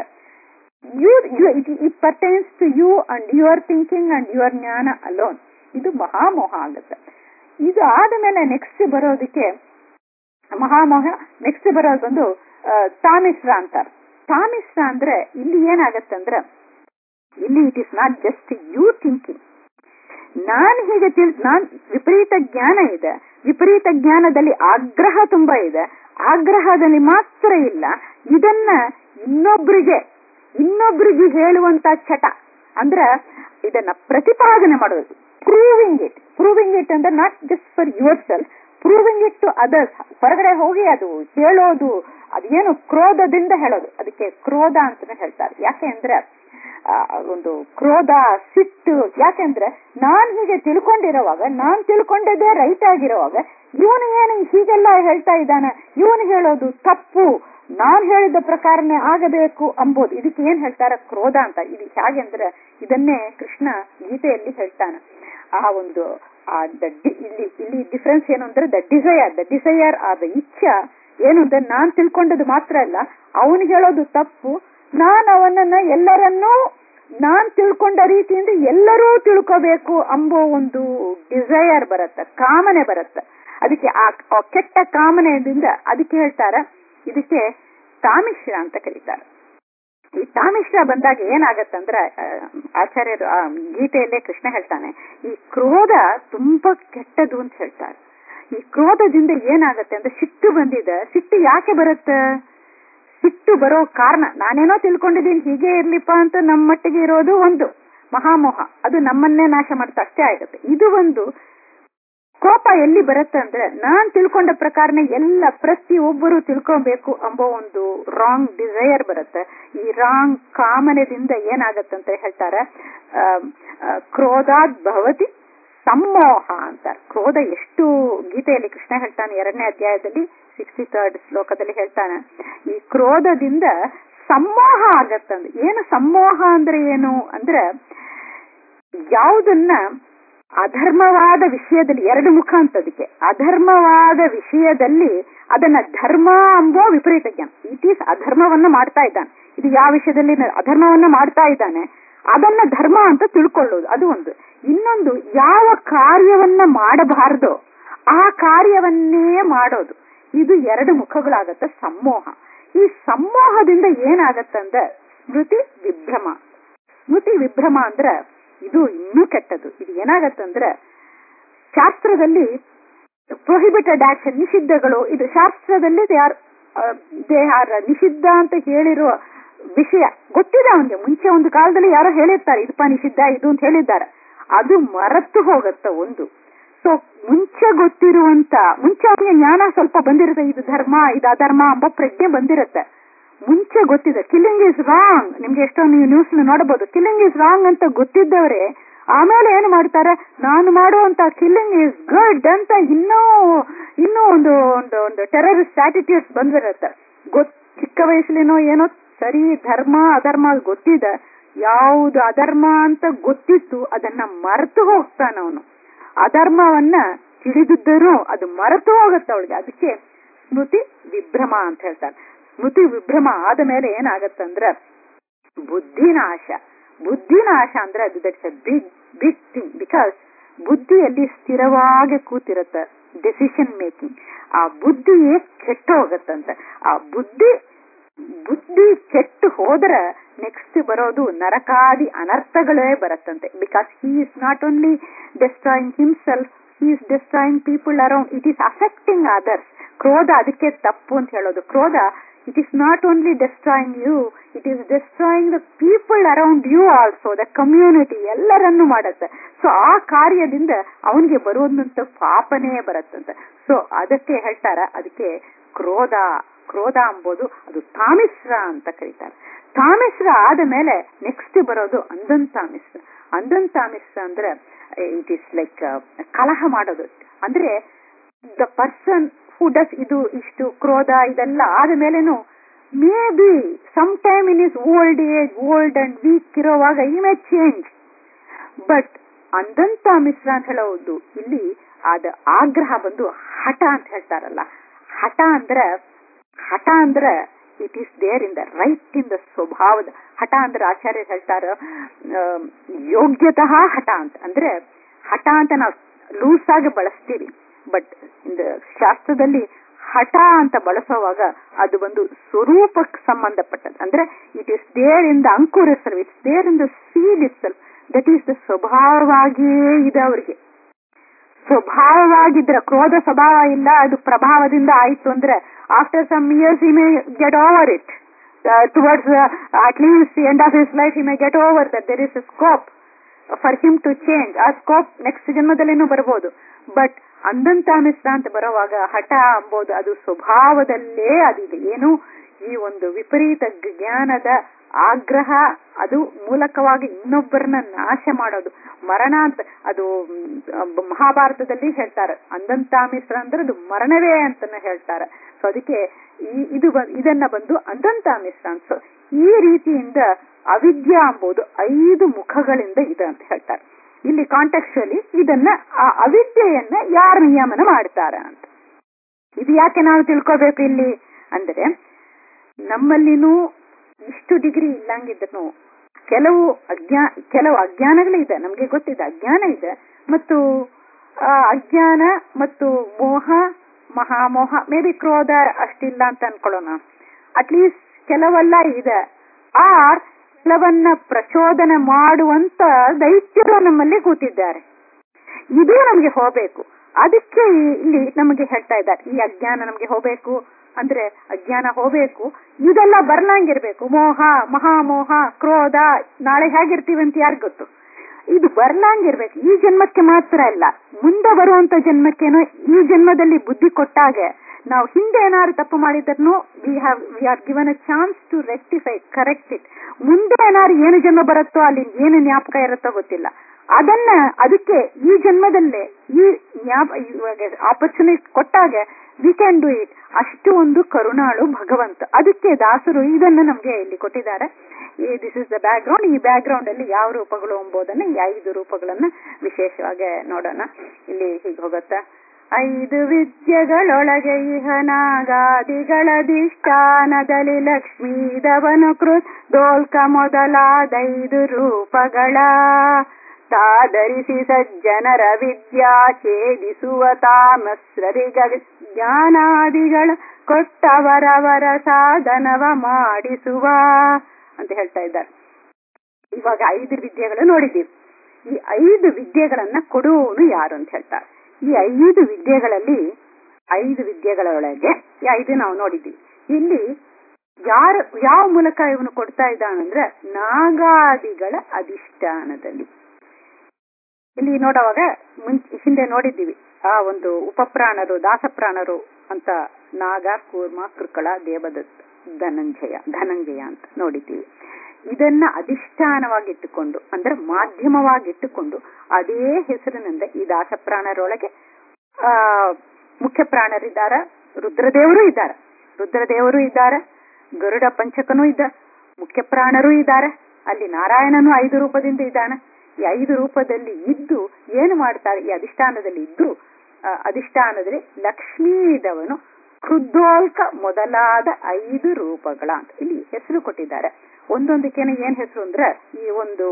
you it pertains to you and your thinking and your ಜ್ಞಾನ ಅಲೋನ್ ಇದು ಮಹಾಮೋಹ ಆಗುತ್ತೆ ಇದು ಆದ ಮೇಲೆ ನೆಕ್ಸ್ಟ್ ಬರೋದಕ್ಕೆ ಮಹಾಮೋಹ ನೆಕ್ಸ್ಟ್ ಬರೋದು ಬಂದು ತಾಮಿಶ್ರ ಅಂತಾರೆ ತಾಮಿಶ್ರ ಅಂದ್ರೆ ಇಲ್ಲಿ ಏನಾಗತ್ತಂದ್ರೆ ಇಲ್ಲಿ it is not just you thinking ನಾನ್ ಹೀಗೆ ತಿಳ್ ನಾನ್ ವಿಪರೀತ ಜ್ಞಾನ ಇದೆ ವಿಪರೀತ ಜ್ಞಾನದಲ್ಲಿ ಆಗ್ರಹ ತುಂಬಾ ಇದೆ ಆಗ್ರಹದಲ್ಲಿ ಮಾತ್ರ ಇಲ್ಲ ಇದನ್ನ ಇನ್ನೊಬ್ರಿಗೆ ಇನ್ನೊಬ್ರಿಗೆ ಹೇಳುವಂತ ಚಟ ಅಂದ್ರ ಇದನ್ನ ಪ್ರತಿಪಾದನೆ ಮಾಡೋದು ಪ್ರೂವಿಂಗ್ ಇಟ್ ಪ್ರೂವಿಂಗ್ ಇಟ್ ಅಂದ್ರೆ not just for yourself proving it to others ಹೊರಗಡೆ ಹೋಗಿ ಅದು ಹೇಳೋದು ಅದೇನು ಕ್ರೋಧದಿಂದ ಹೇಳೋದು ಅದಕ್ಕೆ ಕ್ರೋಧ ಅಂತಾನೆ ಹೇಳ್ತಾರೆ ಯಾಕೆ ಅಂದ್ರೆ ಒಂದು ಕ್ರೋಧ ಸಿಟ್ಟು ಯಾಕೆಂದ್ರೆ ನಾನ್ ಹೀಗೆ ತಿಳ್ಕೊಂಡಿರೋವಾಗ ನಾನ್ ತಿಳ್ಕೊಂಡಿದ್ದೆ ರೈಟ್ ಆಗಿರೋವಾಗ ಇವನು ಏನು ಹೀಗೆಲ್ಲ ಹೇಳ್ತಾ ಇದ್ದಾನೆ ಇವನು ಹೇಳೋದು ತಪ್ಪು ನಾನ್ ಹೇಳಿದ ಪ್ರಕಾರನೇ ಆಗಬೇಕು ಅಂಬೋದು ಇದಕ್ಕೆ ಏನ್ ಹೇಳ್ತಾರ ಕ್ರೋಧ ಅಂತ ಇದು ಹೇಗೆ ಅಂದ್ರೆ ಇದನ್ನೇ ಕೃಷ್ಣ ಗೀತೆಯಲ್ಲಿ ಹೇಳ್ತಾನೆ ಆ ಒಂದು ಆ ದ ಇಲ್ಲಿ ಇಲ್ಲಿ ಡಿಫ್ರೆನ್ಸ್ ಏನು ಅಂದ್ರೆ ದ ಡಿಸೈರ್ ದ ಡಿಸೈರ್ ಆ ದ ಇಚ್ಛಾ ಏನು ಅಂದ್ರೆ ನಾನ್ ತಿಳ್ಕೊಂಡದ್ದು ಮಾತ್ರ ಅಲ್ಲ ಅವನು ಹೇಳೋದು ತಪ್ಪು ನಾನ್ ಅವನನ್ನ ಎಲ್ಲರನ್ನೂ ನಾನ್ ತಿಳ್ಕೊಂಡ ರೀತಿಯಿಂದ ಎಲ್ಲರೂ ತಿಳ್ಕೋಬೇಕು ಅಂಬೋ ಒಂದು ಡಿಸೈರ್ ಬರುತ್ತೆ ಕಾಮನೆ ಬರುತ್ತೆ ಅದಕ್ಕೆ ಆ ಕೆಟ್ಟ ಕಾಮನೆಯಿಂದ ಅದಕ್ಕೆ ಹೇಳ್ತಾರ ಇದಕ್ಕೆ ತಾಮಿಶ್ರ ಅಂತ ಕರೀತಾರೆ ಈ ತಾಮಿಶ್ರ ಬಂದಾಗ ಏನಾಗತ್ತಂದ್ರ ಆಚಾರ್ಯರು ಆ ಗೀತೆಯಲ್ಲೇ ಕೃಷ್ಣ ಹೇಳ್ತಾನೆ ಈ ಕ್ರೋಧ ತುಂಬಾ ಕೆಟ್ಟದು ಅಂತ ಹೇಳ್ತಾರೆ ಈ ಕ್ರೋಧದಿಂದ ಏನಾಗತ್ತೆ ಅಂದ್ರೆ ಸಿಟ್ಟು ಬಂದಿದೆ ಸಿಟ್ಟು ಯಾಕೆ ಬರುತ್ತೆ ಸಿಟ್ಟು ಬರೋ ಕಾರಣ ನಾನೇನೋ ತಿಳ್ಕೊಂಡಿದ್ದೀನಿ ಹೀಗೆ ಇರ್ಲಿಪ್ಪ ಅಂತ ನಮ್ಮ ಮಟ್ಟಿಗೆ ಇರೋದು ಒಂದು ಮಹಾಮೋಹ ಅದು ನಮ್ಮನ್ನೇ ನಾಶ ಮಾಡ್ತಾ ಅಷ್ಟೇ ಆಗುತ್ತೆ ಇದು ಒಂದು ಕೋಪ ಎಲ್ಲಿ ಬರುತ್ತೆ ಅಂದ್ರೆ ನಾನ್ ತಿಳ್ಕೊಂಡ ಪ್ರಕಾರನೇ ಎಲ್ಲ ಪ್ರತಿ ಒಬ್ಬರು ತಿಳ್ಕೊಬೇಕು ಎಂಬೋ ಒಂದು ರಾಂಗ್ ಡಿಸೈರ್ ಬರುತ್ತೆ ಈ ರಾಂಗ್ ಕಾಮನದಿಂದ ಏನಾಗತ್ತಂತ ಹೇಳ್ತಾರೆ ಕ್ರೋಧಾತ್ ಭವತಿ ಸಮ್ಮೋಹ ಅಂತಾರೆ ಕ್ರೋಧ ಎಷ್ಟು ಗೀತೆಯಲ್ಲಿ ಕೃಷ್ಣ ಹೇಳ್ತಾನೆ ಎರಡನೇ ಅಧ್ಯಾಯದಲ್ಲಿ ಸಿಕ್ಸ್ಟಿ ಥರ್ಡ್ ಶ್ಲೋಕದಲ್ಲಿ ಹೇಳ್ತಾನೆ ಈ ಕ್ರೋಧದಿಂದ ಸಮ್ಮೋಹ ಆಗತ್ತಂದ್ರೆ ಏನು ಸಮ್ಮೋಹ ಅಂದ್ರೆ ಏನು ಅಂದ್ರೆ ಯಾವುದನ್ನ ಅಧರ್ಮವಾದ ವಿಷಯದಲ್ಲಿ ಎರಡು ಮುಖ ಅಂತದಕ್ಕೆ ಅಧರ್ಮವಾದ ವಿಷಯದಲ್ಲಿ ಅದನ್ನ ಧರ್ಮ ಅಂಬೋ ವಿಪರೀತ ಜ್ಞಾನ ಇಟ್ ಈಸ್ ಅಧರ್ಮವನ್ನ ಮಾಡ್ತಾ ಇದ್ದಾನೆ ಇದು ಯಾವ ವಿಷಯದಲ್ಲಿ ಅಧರ್ಮವನ್ನ ಮಾಡ್ತಾ ಇದ್ದಾನೆ ಅದನ್ನ ಧರ್ಮ ಅಂತ ತಿಳ್ಕೊಳ್ಳೋದು ಅದು ಒಂದು ಇನ್ನೊಂದು ಯಾವ ಕಾರ್ಯವನ್ನ ಮಾಡಬಾರದೋ ಆ ಕಾರ್ಯವನ್ನೇ ಮಾಡೋದು ಇದು ಎರಡು ಮುಖಗಳಾಗತ್ತೆ ಸಮ್ಮೋಹ ಈ ಸಮ್ಮೋಹದಿಂದ ಏನಾಗತ್ತಂದ್ರೆ ಸ್ಮೃತಿ ವಿಭ್ರಮ ಸ್ಮೃತಿ ವಿಭ್ರಮ ಅಂದ್ರ ಇದು ಇನ್ನೂ ಕೆಟ್ಟದು ಇದು ಏನಾಗತ್ತಂದ್ರೆ ಶಾಸ್ತ್ರದಲ್ಲಿ ಪ್ರೊಹಿಬಿಟೆಡ್ ಆಕ್ಷನ್ ನಿಷಿದ್ಧಗಳು ಇದು ಶಾಸ್ತ್ರದಲ್ಲಿ ದೇ ಆರ್ ದೇ ಆರ್ ನಿಷಿದ್ಧ ಅಂತ ಹೇಳಿರುವ ವಿಷಯ ಗೊತ್ತಿದೆ ಅವನಿಗೆ ಮುಂಚೆ ಒಂದು ಕಾಲದಲ್ಲಿ ಯಾರೋ ಹೇಳಿರ್ತಾರೆ ಇದಪ್ಪ ನಿಷಿದ್ಧ ಇದು ಅಂತ ಹೇಳಿದ್ದಾರೆ ಅದು ಮರೆತು ಹೋಗತ್ತ ಒಂದು ಸೊ ಮುಂಚೆ ಗೊತ್ತಿರುವಂತ ಮುಂಚೆ ಅವನಿಗೆ ಜ್ಞಾನ ಸ್ವಲ್ಪ ಬಂದಿರುತ್ತೆ ಇದು ಧರ್ಮ ಇದು ಅಧರ್ಮ ಎಂಬ ಪ್ರಜ್ಞೆ ಬಂದಿರುತ್ತೆ ಮುಂಚೆ ಗೊತ್ತಿದೆ ಕಿಲ್ಲಿಂಗ್ ಇಸ್ ರಾಂಗ್ ನಿಮ್ಗೆ ಎಷ್ಟೋ ನೀವು ನ್ಯೂಸ್ ನೋಡಬಹುದು ಕಿಲ್ಲಿಂಗ್ ಇಸ್ ರಾಂಗ್ ಅಂತ ಗೊತ್ತಿದ್ದವರೇ ಆಮೇಲೆ ಏನು ಮಾಡ್ತಾರೆ ನಾನು ಮಾಡುವಂತ ಕಿಲ್ಲಿಂಗ್ ಇಸ್ ಗುಡ್ ಅಂತ ಇನ್ನೂ ಇನ್ನೂ ಒಂದು ಒಂದು ಒಂದು ಟೆರರಿಸ್ಟ್ ಆಟಿಟ್ಯೂಡ್ಸ್ ಬಂದಿರುತ್ತೆ ಗೊತ್ ಚಿಕ್ಕ ವಯಸ್ಸಲ್ಲಿನೋ ಏನೋ ಸರಿ ಧರ್ಮ ಅಧರ್ಮ ಗೊತ್ತಿದೆ ಯಾವುದು ಅಧರ್ಮ ಅಂತ ಗೊತ್ತಿತ್ತು ಅದನ್ನ ಮರೆತು ಹೋಗ್ತಾನ ಅವನು ಅಧರ್ಮವನ್ನ ತಿಳಿದಿದ್ದರೂ ಅದು ಮರೆತು ಹೋಗುತ್ತೆ ಅವಳಿಗೆ ಅದಕ್ಕೆ ಸ್ಮೃತಿ ವಿಭ್ರಮ ಅಂತ ಹೇಳ್ತಾರೆ ಸ್ಮೃತಿ ವಿಭ್ರಮ ಆದ ಮೇಲೆ ಏನಾಗತ್ತಂದ್ರ ಬುದ್ಧಿನಾಶ ಬುದ್ಧಿನಾಶ ಅಂದ್ರೆ ಅದು that's a big big thing because ಬುದ್ಧಿಯಲ್ಲಿ ಸ್ಥಿರವಾಗಿ ಕೂತಿರುತ್ತೆ ಡೆಸಿಷನ್ ಮೇಕಿಂಗ್ ಆ ಬುದ್ಧಿಯೇ ಕೆಟ್ಟು ಹೋಗತ್ತಂತೆ ಆ ಬುದ್ಧಿ ಬುದ್ಧಿ ಕೆಟ್ಟು ಹೋದ್ರೆ ನೆಕ್ಸ್ಟ್ ಬರೋದು ನರಕಾದಿ ಅನರ್ಥಗಳೇ ಬರುತ್ತಂತೆ because he is not only destroying himself he is destroying people around it is affecting others ಕ್ರೋಧ ಅದಕ್ಕೆ ತಪ್ಪು ಅಂತ ಹೇಳೋದು ಕ್ರೋಧ it is not only destroying you it is destroying the people around you also the community ಎಲ್ಲರನ್ನು ಮಾಡುತ್ತೆ so ಆ ಕಾರ್ಯದಿಂದ ಅವನಿಗೆ ಬರುವಂತ ಪಾಪನೇ ಬರುತ್ತಂತೆ ಸೊ ಅದಕ್ಕೆ ಹೇಳ್ತಾರ ಅದಕ್ಕೆ ಕ್ರೋಧ ಕ್ರೋಧ ಅಂಬೋದು ಅದು ತಾಮಿಸ್ರ ಅಂತ ಕರೀತಾರೆ ತಾಮಿಸ್ರ ಆದ ಮೇಲೆ ನೆಕ್ಸ್ಟ್ ಬರೋದು ಅಂದನ್ ತಾಮಿಸ್ರ ಅಂದನ್ ತಾಮಿಸ್ರ ಅಂದ್ರೆ ಇಟ್ ಈಸ್ ಲೈಕ್ ಕಲಹ ಮಾಡೋದು ಅಂದ್ರೆ ದ ಪರ್ಸನ್ ಹೂ ಡಸ್ ಇದು ಇಷ್ಟು ಕ್ರೋಧ ಇದೆಲ್ಲ ಆದ ಮೇಲೇನು may be some time in his old age old and weak ಇರೋವಾಗ ಈ ಮೇ ಚೇಂಜ್ ಬಟ್ ಅಂದಂತ ಮಿಶ್ರ ಅಂತ ಹೇಳೋದು ಇಲ್ಲಿ ಅದ ಆಗ್ರಹ ಬಂದು ಹಠ ಅಂತ ಹೇಳ್ತಾರಲ್ಲ ಹಠ ಅಂದ್ರೆ ಹಠ ಅಂದ್ರೆ it is there in the right in the ಸ್ವಭಾವದ ಹಠ ಅಂದ್ರೆ ಆಚಾರ್ಯ ಹೇಳ್ತಾರ ಯೋಗ್ಯತಃ ಹಠ ಅಂತ ಅಂದ್ರೆ ಹಠ ಅಂತ ನಾವು ಲೂಸ್ ಆಗಿ ಬಳಸ್ತೀವಿ ಬಟ್ ಶಾಸ್ತ್ರದಲ್ಲಿ ಹಠ ಅಂತ ಬಳಸುವಾಗ ಅದು ಒಂದು ಸ್ವರೂಪಕ್ಕೆ ಸಂಬಂಧಪಟ್ಟದ್ದು ಅಂದ್ರೆ it is there in the ಅಂಕುರ್ itself it's there in the seed itself that is the ಸ್ವಭಾವವಾಗಿಯೇ ಇದೆ ಅವರಿಗೆ ಸ್ವಭಾವವಾಗಿದ್ರೆ ಕ್ರೋಧ ಸ್ವಭಾವ ಇಲ್ಲ ಅದು ಪ್ರಭಾವದಿಂದ ಆಯ್ತು ಅಂದ್ರೆ after some years he may get over it towards at least end of his life he may get over that there is a scope for him to change ಆ ಸ್ಕೋಪ್ ನೆಕ್ಸ್ಟ್ ಜನ್ಮದಲ್ಲೇನೂ ಬರ್ಬೋದು ಬಟ್ ಅಂದಂತ ಮಿಶ್ರ ಅಂತ ಬರುವಾಗ ಹಠ ಅಂಬೋದು ಅದು ಸ್ವಭಾವದಲ್ಲೇ ಅದಿದೆ ಏನು ಈ ಒಂದು ವಿಪರೀತ ಜ್ಞಾನದ ಆಗ್ರಹ ಅದು ಮೂಲಕವಾಗಿ ಇನ್ನೊಬ್ಬರನ್ನ ನಾಶ ಮಾಡೋದು ಮರಣ ಅಂತ ಅದು ಮಹಾಭಾರತದಲ್ಲಿ ಹೇಳ್ತಾರೆ ಅಂದಂತ ಮಿಶ್ರ ಅಂದ್ರೆ ಅದು ಮರಣವೇ ಅಂತಾನೆ ಹೇಳ್ತಾರೆ ಸೊ ಅದಕ್ಕೆ ಈ ಇದು ಇದನ್ನ ಬಂದು ಅಂದಂತ ಮಿಶ್ರ ಅಂತ ಈ ರೀತಿಯಿಂದ ಅವಿದ್ಯಾ ಎಂಬುದು ಐದು ಮುಖಗಳಿಂದ ಇದೆ ಅಂತ ಹೇಳ್ತಾರೆ ಇಲ್ಲಿ ಕಾಂಟೆಕ್ಚುಲಿ ಇದನ್ನ ಆ ಅವಿದ್ಯೆಯನ್ನ ಯಾರು ನಿಯಮನ ಮಾಡ್ತಾರ ಅಂತ ಇದು ಯಾಕೆ ನಾವು ತಿಳ್ಕೋಬೇಕು ಇಲ್ಲಿ ಅಂದ್ರೆ ನಮ್ಮಲ್ಲಿನೂ ಇಷ್ಟು ಡಿಗ್ರಿ ಇಲ್ಲಂಗಿದ್ರು ಕೆಲವು ಅಜ್ಞಾ ಕೆಲವು ಅಜ್ಞಾನಗಳಿದೆ ನಮ್ಗೆ ಗೊತ್ತಿದೆ ಅಜ್ಞಾನ ಇದೆ ಮತ್ತು ಅಜ್ಞಾನ ಮತ್ತು ಮೋಹ ಮಹಾಮೋಹ ಮೇ ಬಿ ಕ್ರೋಧ ಅಷ್ಟಿಲ್ಲ ಅಂತ ಅನ್ಕೊಳ್ಳೋಣ ಅಟ್ಲೀಸ್ಟ್ ಕೆಲವೆಲ್ಲ ಇದೆ ಆರ್ ಕೆಲವನ್ನ ಪ್ರಚೋದನೆ ಮಾಡುವಂತ ದೈತ್ಯರು ನಮ್ಮಲ್ಲಿ ಕೂತಿದ್ದಾರೆ ಇದು ನಮ್ಗೆ ಹೋಗ್ಬೇಕು ಅದಕ್ಕೆ ಇಲ್ಲಿ ನಮಗೆ ಹೇಳ್ತಾ ಇದ್ದಾರೆ ಈ ಅಜ್ಞಾನ ನಮ್ಗೆ ಹೋಗ್ಬೇಕು ಅಂದ್ರೆ ಅಜ್ಞಾನ ಹೋಗ್ಬೇಕು ಇದೆಲ್ಲ ಬರ್ಲಂಗಿರ್ಬೇಕು ಮೋಹ ಮಹಾಮೋಹ ಕ್ರೋಧ ನಾಳೆ ಹೇಗಿರ್ತೀವಿ ಅಂತ ಯಾರಿಗ್ ಗೊತ್ತು ಇದು ಬರ್ಲಂಗಿರ್ಬೇಕು ಈ ಜನ್ಮಕ್ಕೆ ಮಾತ್ರ ಅಲ್ಲ ಮುಂದೆ ಬರುವಂತ ಜನ್ಮಕ್ಕೇನೋ ಈ ಜನ್ಮದಲ್ಲಿ ಬುದ್ಧಿ ಕೊಟ್ಟಾಗೆ ನಾವು ಹಿಂದೆ ಏನಾದ್ರು ತಪ್ಪು ಮಾಡಿದ್ರು we have we are given a chance to rectify correct it ಮುಂದೆ ಏನಾದ್ರು ಏನು ಜನ್ಮ ಬರುತ್ತೋ ಅಲ್ಲಿ ಏನು ಜ್ಞಾಪಕ ಇರುತ್ತೋ ಗೊತ್ತಿಲ್ಲ ಅದನ್ನ ಅದಕ್ಕೆ ಈ ಜನ್ಮದಲ್ಲೇ ಈ ಆಪರ್ಚುನಿಟಿ ಕೊಟ್ಟಾಗ ವಿ ಕ್ಯಾನ್ ಡೂ ಇಟ್ ಅಷ್ಟು ಒಂದು ಕರುಣಾಳು ಭಗವಂತ ಅದಕ್ಕೆ ದಾಸರು ಇದನ್ನು ನಮ್ಗೆ ಇಲ್ಲಿ ಕೊಟ್ಟಿದ್ದಾರೆ this is the background ಈ ಬ್ಯಾಕ್ ಗ್ರೌಂಡ್ ಅಲ್ಲಿ ಯಾವ ರೂಪಗಳು ಎಂಬುದನ್ನ ಈ ಐದು ರೂಪಗಳನ್ನ ವಿಶೇಷವಾಗಿ ನೋಡೋಣ ಇಲ್ಲಿ ಹೀಗೆ ಹೋಗುತ್ತಾ ಐದು ವಿದ್ಯೆಗಳೊಳಗೆ ಇಹನಾಗಾದಿಗಳಧಿಷ್ಠಾನದಲ್ಲಿ ಲಕ್ಷ್ಮೀದವನು ಕೃತ್ ದೋಲ್ಕ ಮೊದಲಾದೈದು ರೂಪಗಳ ತಾಧರಿಸಿ ಸಜ್ಜನರ ವಿದ್ಯಾ ಛೇದಿಸುವ ತಾಮಸ್ರರಿಗ ಜ್ಞಾನಾದಿಗಳ ಕೊಟ್ಟವರವರ ಸಾಧನವ ಮಾಡಿಸುವ ಅಂತ ಹೇಳ್ತಾ ಇದ್ದಾರೆ ಇವಾಗ ಐದು ವಿದ್ಯೆಗಳು ನೋಡಿದ್ದೀವಿ ಈ ಐದು ವಿದ್ಯೆಗಳನ್ನ ಕೊಡುವವನು ಯಾರು ಅಂತ ಹೇಳ್ತಾರೆ ಈ ಐದು ವಿದ್ಯೆಗಳಲ್ಲಿ ಐದು ವಿದ್ಯೆಗಳೊಳಗೆ ಈ ಐದು ನಾವು ನೋಡಿದ್ದೀವಿ ಇಲ್ಲಿ ಯಾರ ಯಾವ ಮೂಲಕ ಇವನು ಕೊಡ್ತಾ ಇದ್ದಾನಂದ್ರೆ ನಾಗಾದಿಗಳ ಅಧಿಷ್ಠಾನದಲ್ಲಿ ಇಲ್ಲಿ ನೋಡುವಾಗ ಮುಂಚೆ ಹಿಂದೆ ನೋಡಿದ್ದೀವಿ ಆ ಒಂದು ಉಪಪ್ರಾಣರು ದಾಸಪ್ರಾಣರು ಅಂತ ನಾಗ ಕೂರ್ಮ ಕೃಕಳ ದೇವದತ್ತ ಧನಂಜಯ ಧನಂಜಯ ಅಂತ ನೋಡಿದ್ದೀವಿ ಇದನ್ನ ಅಧಿಷ್ಠಾನವಾಗಿಟ್ಟುಕೊಂಡು ಅಂದ್ರೆ ಮಾಧ್ಯಮವಾಗಿಟ್ಟುಕೊಂಡು ಅದೇ ಹೆಸರಿನಿಂದ ಈ ದಾಸಪ್ರಾಣರೊಳಗೆ ಆ ಮುಖ್ಯ ಪ್ರಾಣರಿದ್ದಾರೆ ರುದ್ರದೇವರು ಇದ್ದಾರೆ ರುದ್ರದೇವರು ಇದ್ದಾರೆ ಗರುಡ ಪಂಚಕನೂ ಇದ್ದ ಮುಖ್ಯ ಪ್ರಾಣರು ಇದ್ದಾರೆ ಅಲ್ಲಿ ನಾರಾಯಣನು ಐದು ರೂಪದಿಂದ ಇದ್ದಾನೆ ಈ ಐದು ರೂಪದಲ್ಲಿ ಇದ್ದು ಏನು ಮಾಡ್ತಾರೆ ಈ ಅಧಿಷ್ಠಾನದಲ್ಲಿ ಇದ್ದು ಅಧಿಷ್ಠಾನದಲ್ಲಿ ಲಕ್ಷ್ಮೀ ಇದ್ದವನು ಕ್ರುದ್ದೋಲ್ಕ ಮೊದಲಾದ ಐದು ರೂಪಗಳ ಅಂತ ಇಲ್ಲಿ ಹೆಸರು ಕೊಟ್ಟಿದ್ದಾರೆ ಒಂದೊಂದಕ್ಕೇನೆ ಏನ್ ಹೆಸರು ಅಂದ್ರೆ ಈ ಒಂದು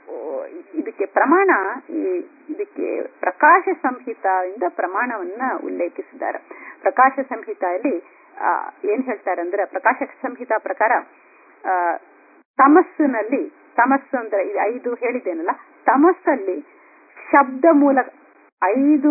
ಇದಕ್ಕೆ ಪ್ರಮಾಣ ಈ ಇದಕ್ಕೆ ಪ್ರಕಾಶ ಸಂಹಿತೆಯಿಂದ ಪ್ರಮಾಣವನ್ನ ಉಲ್ಲೇಖಿಸಿದ್ದಾರೆ ಪ್ರಕಾಶ ಸಂಹಿತೆಯಲ್ಲಿ ಏನ್ ಹೇಳ್ತಾರೆ ಅಂದ್ರೆ ಪ್ರಕಾಶ ಸಂಹಿತಾ ಪ್ರಕಾರ ಆ ತಮಸ್ಸಿನಲ್ಲಿ ತಮಸ್ಸು ಅಂದ್ರೆ ಇದು ಐದು ಹೇಳಿದ್ದೇನಲ್ಲ ತಮಸ್ಸಲ್ಲಿ ಶಬ್ದ ಮೂಲಕ ಐದು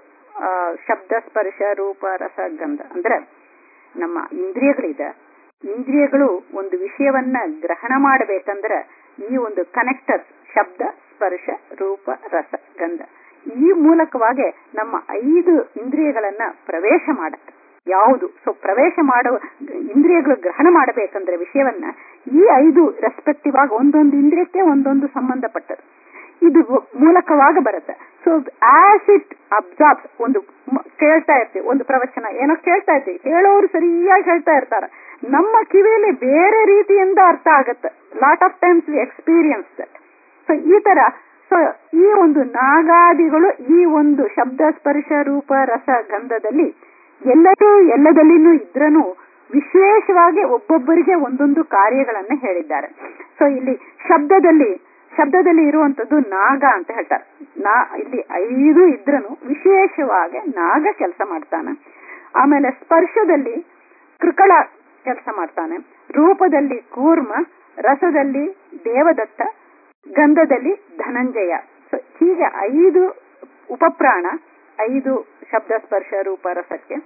ಶಬ್ದ ಸ್ಪರ್ಶ ರೂಪ ರಸ ಗಂಧ ಅಂದ್ರೆ ನಮ್ಮ ಇಂದ್ರಿಯಗಳಿದೆ ಇಂದ್ರಿಯಗಳು ಒಂದು ವಿಷಯವನ್ನ ಗ್ರಹಣ ಮಾಡಬೇಕಂದ್ರೆ ಈ ಒಂದು ಕನೆಕ್ಟರ್ ಶಬ್ದ ಸ್ಪರ್ಶ ರೂಪ ರಸ ಗಂಧ ಈ ಮೂಲಕವಾಗಿ ನಮ್ಮ ಐದು ಇಂದ್ರಿಯಗಳನ್ನ ಪ್ರವೇಶ ಮಾಡುತ್ತೆ ಯಾವುದು ಸೊ ಪ್ರವೇಶ ಮಾಡುವ ಇಂದ್ರಿಯಗಳು ಗ್ರಹಣ ಮಾಡಬೇಕಂದ್ರೆ ವಿಷಯವನ್ನ ಈ ಐದು ರೆಸ್ಪೆಕ್ಟಿವ್ ಆಗಿ ಒಂದೊಂದು ಇಂದ್ರಿಯಕ್ಕೆ ಒಂದೊಂದು ಸಂಬಂಧಪಟ್ಟದ್ದು ಇದು ಮೂಲಕವಾಗಿ ಬರುತ್ತೆ ಸೊ ಆಸ್ ಇಟ್ ಅಬ್ಸಾರ್ಬ್ಸ್ ಒಂದು ಕೇಳ್ತಾ ಇರ್ತೀವಿ ಒಂದು ಪ್ರವಚನ ಏನೋ ಕೇಳ್ತಾ ಇರ್ತೀವಿ ಹೇಳೋರು ಸರಿಯಾಗಿ ಹೇಳ್ತಾ ಇರ್ತಾರೆ ನಮ್ಮ ಕಿವಿಯಲ್ಲಿ ಬೇರೆ ರೀತಿಯಿಂದ ಅರ್ಥ ಆಗತ್ತೆ lot of times we experience that so ಈ ತರ ಸೊ ಈ ಒಂದು ನಾಗಾದಿಗಳು ಈ ಒಂದು ಶಬ್ದ ಸ್ಪರ್ಶ ರೂಪ ರಸ ಗಂಧದಲ್ಲಿ ಎಲ್ಲರೂ ಎಲ್ಲದಲ್ಲಿನೂ ಇದ್ರನು ವಿಶೇಷವಾಗಿ ಒಬ್ಬೊಬ್ಬರಿಗೆ ಒಂದೊಂದು ಕಾರ್ಯಗಳನ್ನ ಹೇಳಿದ್ದಾರೆ ಸೊ ಇಲ್ಲಿ ಶಬ್ದದಲ್ಲಿ ಶಬ್ದದಲ್ಲಿ ಇರುವಂತದ್ದು ನಾಗ ಅಂತ ಹೇಳ್ತಾರೆ ನಾ ಇಲ್ಲಿ ಐದು ಇದ್ರನು ವಿಶೇಷವಾಗಿ ನಾಗ ಕೆಲಸ ಮಾಡ್ತಾನೆ ಆಮೇಲೆ ಸ್ಪರ್ಶದಲ್ಲಿ ಕೃಕಳ ಕೆಲಸ ಮಾಡ್ತಾನೆ ರೂಪದಲ್ಲಿ ಕೂರ್ಮ ರಸದಲ್ಲಿ ದೇವದತ್ತ ಗಂಧದಲ್ಲಿ ಧನಂಜಯ ಸೊ ಹೀಗೆ ಐದು ಉಪಪ್ರಾಣ ಐದು ಶಬ್ದ ಸ್ಪರ್ಶ ರೂಪ ರಸಕ್ಕೆ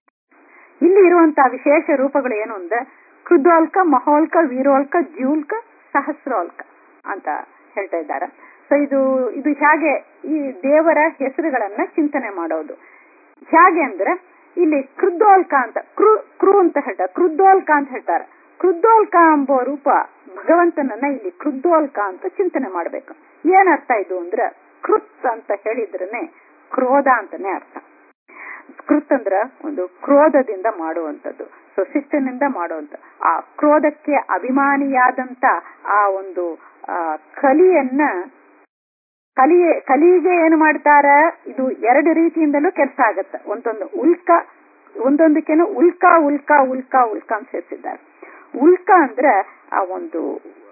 ಇಲ್ಲಿ ಇರುವಂತಹ ವಿಶೇಷ ರೂಪಗಳು ಏನು ಅಂದ್ರೆ ಕೃದೋಲ್ಕ ಮಹೋಲ್ಕ ವೀರೋಲ್ಕ ಜ್ಯೂಲ್ಕ ಸಹಸ್ರೋಲ್ಕ ಅಂತ ಹೇಳ್ತಾ ಇದ್ದಾರೆ ಸೊ ಇದು ಇದು ಹೇಗೆ ಈ ದೇವರ ಹೆಸರುಗಳನ್ನ ಚಿಂತನೆ ಮಾಡೋದು ಹೇಗೆ ಅಂದ್ರೆ ಇಲ್ಲಿ ಕೃದ್ದೋಲ್ಕ ಅಂತ ಕೃ ಕೃ ಅಂತ ಹೇಳ್ತಾರೆ ಕೃದ್ದೋಲ್ಕ ಅಂತ ಹೇಳ್ತಾರೆ ಕೃದ್ದೋಲ್ಕ ಎಂಬ ರೂಪ ಭಗವಂತನನ್ನ ಇಲ್ಲಿ ಕೃದ್ದೋಲ್ಕ ಅಂತ ಚಿಂತನೆ ಮಾಡ್ಬೇಕು ಏನ್ ಅರ್ಥ ಇದು ಅಂದ್ರೆ ಕೃತ್ ಅಂತ ಹೇಳಿದ್ರನೆ ಕ್ರೋಧ ಅಂತಾನೆ ಅರ್ಥ ಕೃತ್ ಅಂದ್ರ ಒಂದು ಕ್ರೋಧದಿಂದ ಮಾಡುವಂಥದ್ದು ಸೊ ಸಿಟ್ಟಿನಿಂದ ಮಾಡುವಂತ ಆ ಕ್ರೋಧಕ್ಕೆ ಅಭಿಮಾನಿಯಾದಂತ ಆ ಒಂದು ಆ ಕಲಿಯನ್ನ ಕಲಿ ಕಲಿಗೆ ಏನು ಮಾಡ್ತಾರ ಇದು ಎರಡು ರೀತಿಯಿಂದಲೂ ಕೆಲಸ ಆಗತ್ತೆ ಒಂದೊಂದು ಉಲ್ಕ ಒಂದೊಂದಕ್ಕೇನು ಉಲ್ಕಾ ಉಲ್ಕಾ ಉಲ್ಕಾ ಉಲ್ಕಾ ಅಂತ ಸೇರಿಸಿದ್ದಾರೆ ಉಲ್ಕ ಅಂದ್ರೆ ಆ ಒಂದು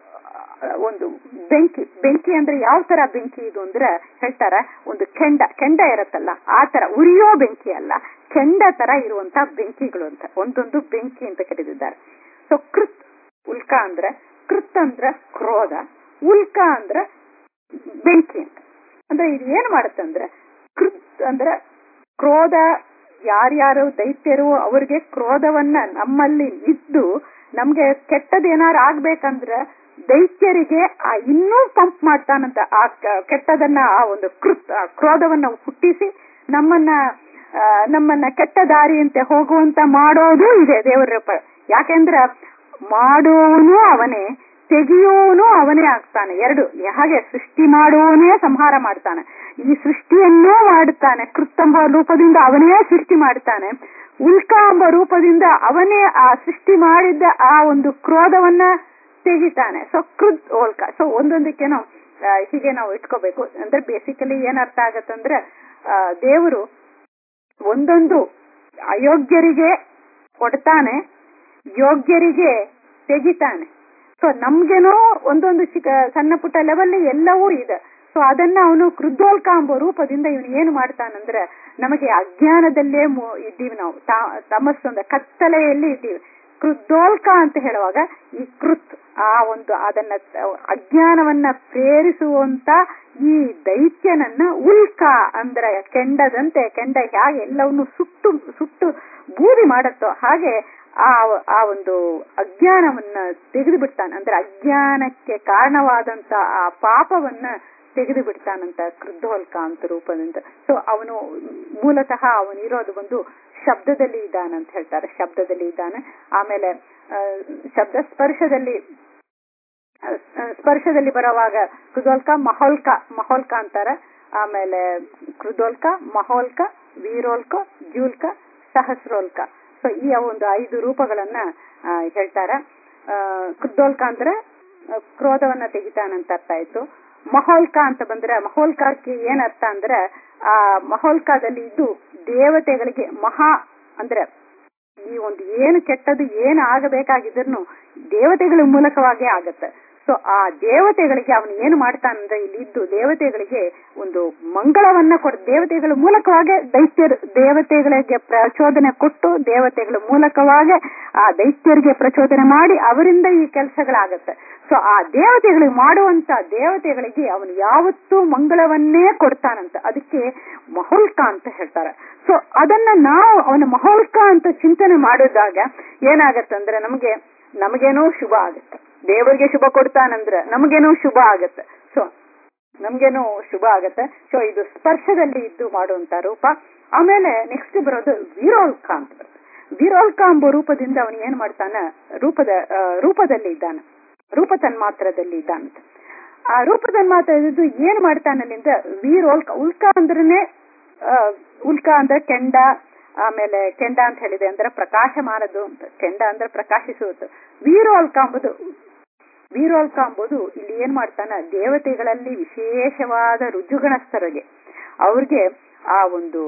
ಒಂದು ಬೆಂಕಿ ಬೆಂಕಿ ಅಂದ್ರೆ ಯಾವ ತರ ಬೆಂಕಿ ಇದು ಅಂದ್ರೆ ಹೇಳ್ತಾರ ಒಂದು ಕೆಂಡ ಕೆಂಡ ಇರತ್ತಲ್ಲ ಆ ತರ ಉರಿಯೋ ಬೆಂಕಿ ಅಲ್ಲ ಕೆಂಡ ತರ ಇರುವಂತ ಬೆಂಕಿಗಳು ಅಂತ ಒಂದೊಂದು ಬೆಂಕಿ ಅಂತ ಕರೆದಿದ್ದಾರೆ ಸೊ ಕೃತ್ ಉಲ್ಕ ಅಂದ್ರೆ ಕೃತ್ ಅಂದ್ರ ಕ್ರೋಧ ಉಲ್ಕ ಅಂದ್ರ ಬೆಂಕಿ ಅಂತ ಅಂದ್ರೆ ಇದು ಏನ್ ಮಾಡುತ್ತೆ ಅಂದ್ರೆ ಕೃತ್ ಅಂದ್ರೆ ಕ್ರೋಧ ಯಾರ್ಯಾರು ದೈತ್ಯರು ಅವ್ರಿಗೆ ಕ್ರೋಧವನ್ನ ನಮ್ಮಲ್ಲಿ ಇದ್ದು ನಮ್ಗೆ ಕೆಟ್ಟದೇನಾರು ಆಗ್ಬೇಕಂದ್ರ ದೈತ್ಯರಿಗೆ ಆ ಇನ್ನೂ ಪಂಪ್ ಮಾಡ್ತಾನಂತ ಆ ಕೆಟ್ಟದನ್ನ ಆ ಒಂದು ಕೃತ್ ಕ್ರೋಧವನ್ನ ಹುಟ್ಟಿಸಿ ನಮ್ಮನ್ನ ನಮ್ಮನ್ನ ಕೆಟ್ಟ ದಾರಿಯಂತೆ ಹೋಗುವಂತ ಮಾಡೋದು ಇದೆ ದೇವರ ಯಾಕೆಂದ್ರ ಮಾಡೋನು ಅವನೇ ತೆಗೆಯೋನು ಅವನೇ ಆಗ್ತಾನೆ ಎರಡು ಹಾಗೆ ಸೃಷ್ಟಿ ಮಾಡುವವನೇ ಸಂಹಾರ ಮಾಡ್ತಾನೆ ಈ ಸೃಷ್ಟಿಯನ್ನೂ ಮಾಡುತ್ತಾನೆ ಕೃತ್ತಂಬ ರೂಪದಿಂದ ಅವನೇ ಸೃಷ್ಟಿ ಮಾಡ್ತಾನೆ ಉಲ್ಕಾ ಎಂಬ ರೂಪದಿಂದ ಅವನೇ ಆ ಸೃಷ್ಟಿ ಮಾಡಿದ್ದ ಆ ಒಂದು ಕ್ರೋಧವನ್ನ ತೆಗಿತಾನೆ ಸೊ ಕೃತ್ ಓಲ್ಕ ಸೊ ಒಂದೊಂದಕ್ಕೇನೋ ಹೀಗೆ ನಾವು ಇಟ್ಕೋಬೇಕು ಅಂದ್ರೆ ಬೇಸಿಕಲಿ ಏನ್ ಅರ್ಥ ಆಗತ್ತಂದ್ರೆ ದೇವರು ಒಂದೊಂದು ಅಯೋಗ್ಯರಿಗೆ ಕೊಡ್ತಾನೆ ಯೋಗ್ಯರಿಗೆ ತೆಗಿತಾನೆ ಸೊ ನಮ್ಗೇನೋ ಒಂದೊಂದು ಚಿಕ್ಕ ಸಣ್ಣ ಪುಟ್ಟ ಲೆವೆಲ್ ಎಲ್ಲವೂ ಇದೆ ಸೊ ಅದನ್ನ ಅವನು ಕೃದ್ದೋಲ್ಕ ಎಂಬ ರೂಪದಿಂದ ಇವನು ಏನು ಮಾಡ್ತಾನಂದ್ರೆ ನಮಗೆ ಅಜ್ಞಾನದಲ್ಲೇ ಇದ್ದೀವಿ ನಾವು ತಮಸ್ಸೊಂದ ಕತ್ತಲೆಯಲ್ಲಿ ಇದ್ದೀವಿ ಕೃದ್ದೋಲ್ಕ ಅಂತ ಹೇಳುವಾಗ ಈ ಕೃತ್ ಆ ಒಂದು ಅದನ್ನ ಅಜ್ಞಾನವನ್ನ ಪ್ರೇರಿಸುವಂತ ಈ ದೈತ್ಯನನ್ನ ಉಲ್ಕ ಅಂದ್ರೆ ಕೆಂಡದಂತೆ ಕೆಂಡ ಹೇಗೆ ಎಲ್ಲವನ್ನು ಸುಟ್ಟು ಸುಟ್ಟು ಬೂದಿ ಮಾಡತ್ತೋ ಹಾಗೆ ಆ ಆ ಒಂದು ಅಜ್ಞಾನವನ್ನ ತೆಗೆದು ಬಿಡ್ತಾನೆ ಅಂದ್ರೆ ಅಜ್ಞಾನಕ್ಕೆ ಕಾರಣವಾದಂತ ಆ ಪಾಪವನ್ನ ತೆಗೆದು ಬಿಡ್ತಾನಂತ ಕೃದ್ದೋಲ್ಕ ಅಂತ ರೂಪದಿಂದ ಸೊ ಅವನು ಮೂಲತಃ ಅವನಿರೋದು ಒಂದು ಶಬ್ದದಲ್ಲಿ ಇದ್ದಾನಂತ ಹೇಳ್ತಾರೆ ಶಬ್ದದಲ್ಲಿ ಇದ್ದಾನೆ ಆಮೇಲೆ ಶಬ್ದ ಸ್ಪರ್ಶದಲ್ಲಿ ಸ್ಪರ್ಶದಲ್ಲಿ ಬರುವಾಗ ಕೃದೋಲ್ಕ ಮಹೋಲ್ಕ ಮಹೋಲ್ಕ ಅಂತಾರ ಆಮೇಲೆ ಕೃದೋಲ್ಕ ಮಹೋಲ್ಕ ವೀರೋಲ್ಕ ಜೂಲ್ಕ ಸಹಸ್ರೋಲ್ಕ ಸೊ ಈ ಒಂದು ಐದು ರೂಪಗಳನ್ನ ಹೇಳ್ತಾರ ಕೃದ್ದೋಲ್ಕ ಅಂದ್ರೆ ಕ್ರೋಧವನ್ನ ತೆಗಿತಾನಂತ ಅರ್ಥ ಆಯ್ತು ಮಹೋಲ್ಕ ಅಂತ ಬಂದ್ರೆ ಮಹೋಲ್ಕಕ್ಕೆ ಏನ್ ಅರ್ಥ ಅಂದ್ರೆ ಆ ಮಹೋಲ್ಕದಲ್ಲಿ ಇದ್ದು ದೇವತೆಗಳಿಗೆ ಮಹಾ ಅಂದ್ರೆ ಈ ಒಂದು ಏನು ಕೆಟ್ಟದ್ದು ಏನು ಆಗಬೇಕಾಗಿದ್ರು ದೇವತೆಗಳ ಮೂಲಕವಾಗೇ ಆಗತ್ತೆ ಸೊ ಆ ದೇವತೆಗಳಿಗೆ ಅವನು ಏನು ಮಾಡ್ತಾನಂದ್ರೆ ಇಲ್ಲಿ ಇದ್ದು ದೇವತೆಗಳಿಗೆ ಒಂದು ಮಂಗಳವನ್ನ ಕೊಡ ದೇವತೆಗಳ ಮೂಲಕವಾಗಿ ದೈತ್ಯರು ದೇವತೆಗಳಿಗೆ ಪ್ರಚೋದನೆ ಕೊಟ್ಟು ದೇವತೆಗಳ ಮೂಲಕವಾಗಿ ಆ ದೈತ್ಯರಿಗೆ ಪ್ರಚೋದನೆ ಮಾಡಿ ಅವರಿಂದ ಈ ಕೆಲಸಗಳಾಗತ್ತೆ ಸೊ ಆ ದೇವತೆಗಳಿಗೆ ಮಾಡುವಂತ ದೇವತೆಗಳಿಗೆ ಅವನು ಯಾವತ್ತೂ ಮಂಗಳವನ್ನೇ ಕೊಡ್ತಾನಂತ ಅದಕ್ಕೆ ಮಹೋಲ್ಕ ಅಂತ ಹೇಳ್ತಾರೆ ಸೊ ಅದನ್ನ ನಾವು ಅವನ ಮಹೋಲ್ಕ ಅಂತ ಚಿಂತನೆ ಮಾಡಿದಾಗ ಏನಾಗತ್ತಂದ್ರೆ ನಮಗೆ ನಮಗೇನೋ ಶುಭ ಆಗತ್ತೆ ದೇವರಿಗೆ ಶುಭ ಕೊಡ್ತಾನಂದ್ರೆ ನಮಗೇನೋ ಶುಭ ಆಗತ್ತೆ ಸೊ ನಮ್ಗೇನೋ ಶುಭ ಆಗತ್ತೆ ಸೊ ಇದು ಸ್ಪರ್ಶದಲ್ಲಿ ಇದ್ದು ಮಾಡುವಂತ ರೂಪ ಆಮೇಲೆ ನೆಕ್ಸ್ಟ್ ಬರೋದು ವೀರೋಲ್ಕ ಅಂತ ಬರುತ್ತೆ ವೀರೋಲ್ಕ ಎಂಬ ರೂಪದಿಂದ ಅವನು ಏನ್ ಮಾಡ್ತಾನ ರೂಪದ ಆ, ರೂಪದಲ್ಲಿ ಇದ್ದಾನೆ ರೂಪ ತನ್ಮಾತ್ರದಲ್ಲಿ ಇದ್ದಾನಂತ ಆ ರೂಪ ತನ್ಮಾತ್ರ ಇದ್ದು ಏನ್ ಮಾಡ್ತಾನಲ್ಲಿಂದ ವೀರೋಲ್ಕ ಉಲ್ಕ ಅಂದ್ರೇನೆ ಆ, ಉಲ್ಕ ಅಂದ್ರೆ ಕೆಂಡ ಆಮೇಲೆ ಕೆಂಡ ಅಂತ ಹೇಳಿದೆ ಅಂದ್ರೆ ಪ್ರಕಾಶಮಾನದು ಅಂತ ಕೆಂಡ ಅಂದ್ರೆ ಪ್ರಕಾಶಿಸುವುದು ವೀರೋಲ್ಕ ಎಂಬುದು ವೀರೋಲ್ಕ ಎಂಬುದು ಇಲ್ಲಿ ಏನ್ ಮಾಡ್ತಾನ ದೇವತೆಗಳಲ್ಲಿ ವಿಶೇಷವಾದ ರುಜುಗಣಸ್ಥರಿಗೆ ಅವ್ರಿಗೆ ಆ ಒಂದು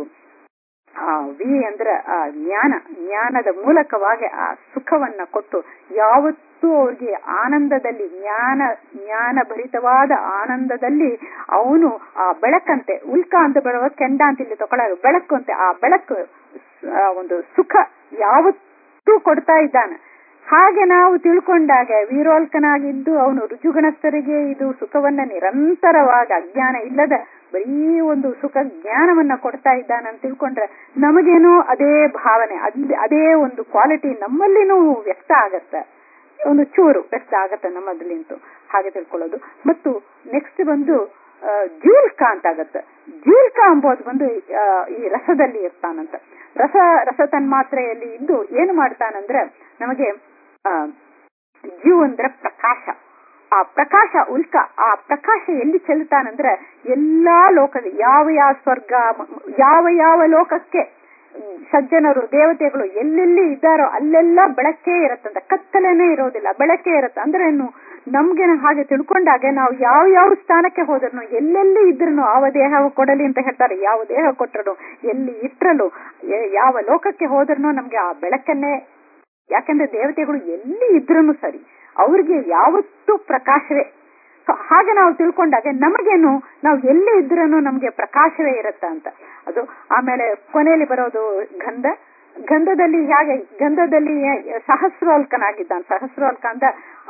ಆ ವಿ ಅಂದ್ರೆ ಆ ಜ್ಞಾನ ಜ್ಞಾನದ ಮೂಲಕವಾಗಿ ಆ ಸುಖವನ್ನ ಕೊಟ್ಟು ಯಾವತ್ತೂ ಅವ್ರಿಗೆ ಆನಂದದಲ್ಲಿ ಜ್ಞಾನ ಜ್ಞಾನ ಭರಿತವಾದ ಆನಂದದಲ್ಲಿ ಅವನು ಆ ಬೆಳಕಂತೆ ಉಲ್ಕ ಅಂತ ಬರುವ ಕೆಂಡ ಅಂತ ಇಲ್ಲಿ ತಗೊಳ್ಳೋದು ಬೆಳಕು ಅಂತೆ ಆ ಬೆಳಕು ಆ ಒಂದು ಸುಖ ಯಾವತ್ತೂ ಕೊಡ್ತಾ ಇದ್ದಾನೆ ಹಾಗೆ ನಾವು ತಿಳ್ಕೊಂಡಾಗ ವೀರೋಲ್ಕನಾಗಿದ್ದು ಅವನು ರುಜುಗಣಸ್ಥರಿಗೆ ಇದು ಸುಖವನ್ನ ನಿರಂತರವಾಗಿ ಅಜ್ಞಾನ ಇಲ್ಲದ ಬರೀ ಒಂದು ಸುಖ ಜ್ಞಾನವನ್ನ ಕೊಡ್ತಾ ಇದ್ದಾನೆ ಅಂತ ತಿಳ್ಕೊಂಡ್ರೆ ನಮಗೇನೋ ಅದೇ ಭಾವನೆ ಅದ್- ಅದೇ ಒಂದು ಕ್ವಾಲಿಟಿ ನಮ್ಮಲ್ಲಿನೂ ವ್ಯಕ್ತ ಆಗತ್ತೆ ಒಂದು ಚೂರು ವ್ಯಕ್ತ ಆಗತ್ತೆ ನಮ್ಮದ್ರಿಂತು ಹಾಗೆ ತಿಳ್ಕೊಳ್ಳೋದು ಮತ್ತು ನೆಕ್ಸ್ಟ್ ಬಂದು ಆ, ಜೀಲ್ಕ ಅಂತ ಆಗತ್ತೆ ಜೀಲ್ಕ ಎಂಬುದು ಬಂದು ಆ, ಈ ರಸದಲ್ಲಿ ಇರ್ತಾನಂತ ರಸ ರಸ ತನ್ಮಾತ್ರೆಯಲ್ಲಿ ಇದ್ದು ಏನು ಮಾಡ್ತಾನಂದ್ರೆ ನಮಗೆ ಆ ಜೀವ್ ಅಂದ್ರೆ ಪ್ರಕಾಶ ಆ ಪ್ರಕಾಶ ಉಲ್ಕ ಆ ಪ್ರಕಾಶ ಎಲ್ಲಿ ಚೆಲ್ತಾನಂದ್ರೆ ಎಲ್ಲಾ ಲೋಕದ ಯಾವ ಯಾವ ಸ್ವರ್ಗ ಮ- ಯಾವ ಯಾವ ಲೋಕಕ್ಕೆ ಹ್ಮ್, ಸಜ್ಜನರು ದೇವತೆಗಳು ಎಲ್ಲೆಲ್ಲಿ ಇದ್ದಾರೋ ಅಲ್ಲೆಲ್ಲ ಬೆಳಕೇ ಇರತ್ತಂತ ಕತ್ತಲೇನೆ ಇರೋದಿಲ್ಲ ಬೆಳಕೇ ಇರತ್ತೆ ಅಂದ್ರೆ ಏನು ನಮ್ಗೆ ಹಾಗೆ ತಿಳ್ಕೊಂಡಾಗ ನಾವು ಯಾವ ಯಾವ ಸ್ಥಾನಕ್ಕೆ ಹೋದ್ರೂ ಎಲ್ಲೆಲ್ಲಿ ಇದ್ರೂ ಯಾವ ದೇಹ ಕೊಡಲಿ ಅಂತ ಹೇಳ್ತಾರೆ ಯಾವ ದೇಹ ಕೊಟ್ಟರು ಎಲ್ಲಿ ಇಟ್ರಲು ಯ- ಯಾವ ಲೋಕಕ್ಕೆ ಹೋದ್ರೂ ನಮ್ಗೆ ಆ ಬೆಳಕನ್ನೇ ಯಾಕಂದ್ರೆ ದೇವತೆಗಳು ಎಲ್ಲಿ ಇದ್ರೂ ಸರಿ ಅವ್ರಿಗೆ ಯಾವತ್ತೂ ಪ್ರಕಾಶವೇ ಸೊ ಹಾಗೆ ನಾವು ತಿಳ್ಕೊಂಡಾಗ ನಮಗೇನು ನಾವು ಎಲ್ಲಿ ಇದ್ರೂ ನಮ್ಗೆ ಪ್ರಕಾಶವೇ ಇರತ್ತ ಅಂತ ಅದು ಆಮೇಲೆ ಕೊನೆಯಲ್ಲಿ ಬರೋದು ಗಂಧ ಗಂಧದಲ್ಲಿ ಹೇಗೆ ಗಂಧದಲ್ಲಿ ಸಹಸ್ರೋಲ್ಕನಾಗಿದ್ದಾನೆ ಸಹಸ್ರೋಲ್ಕ ಅಂತ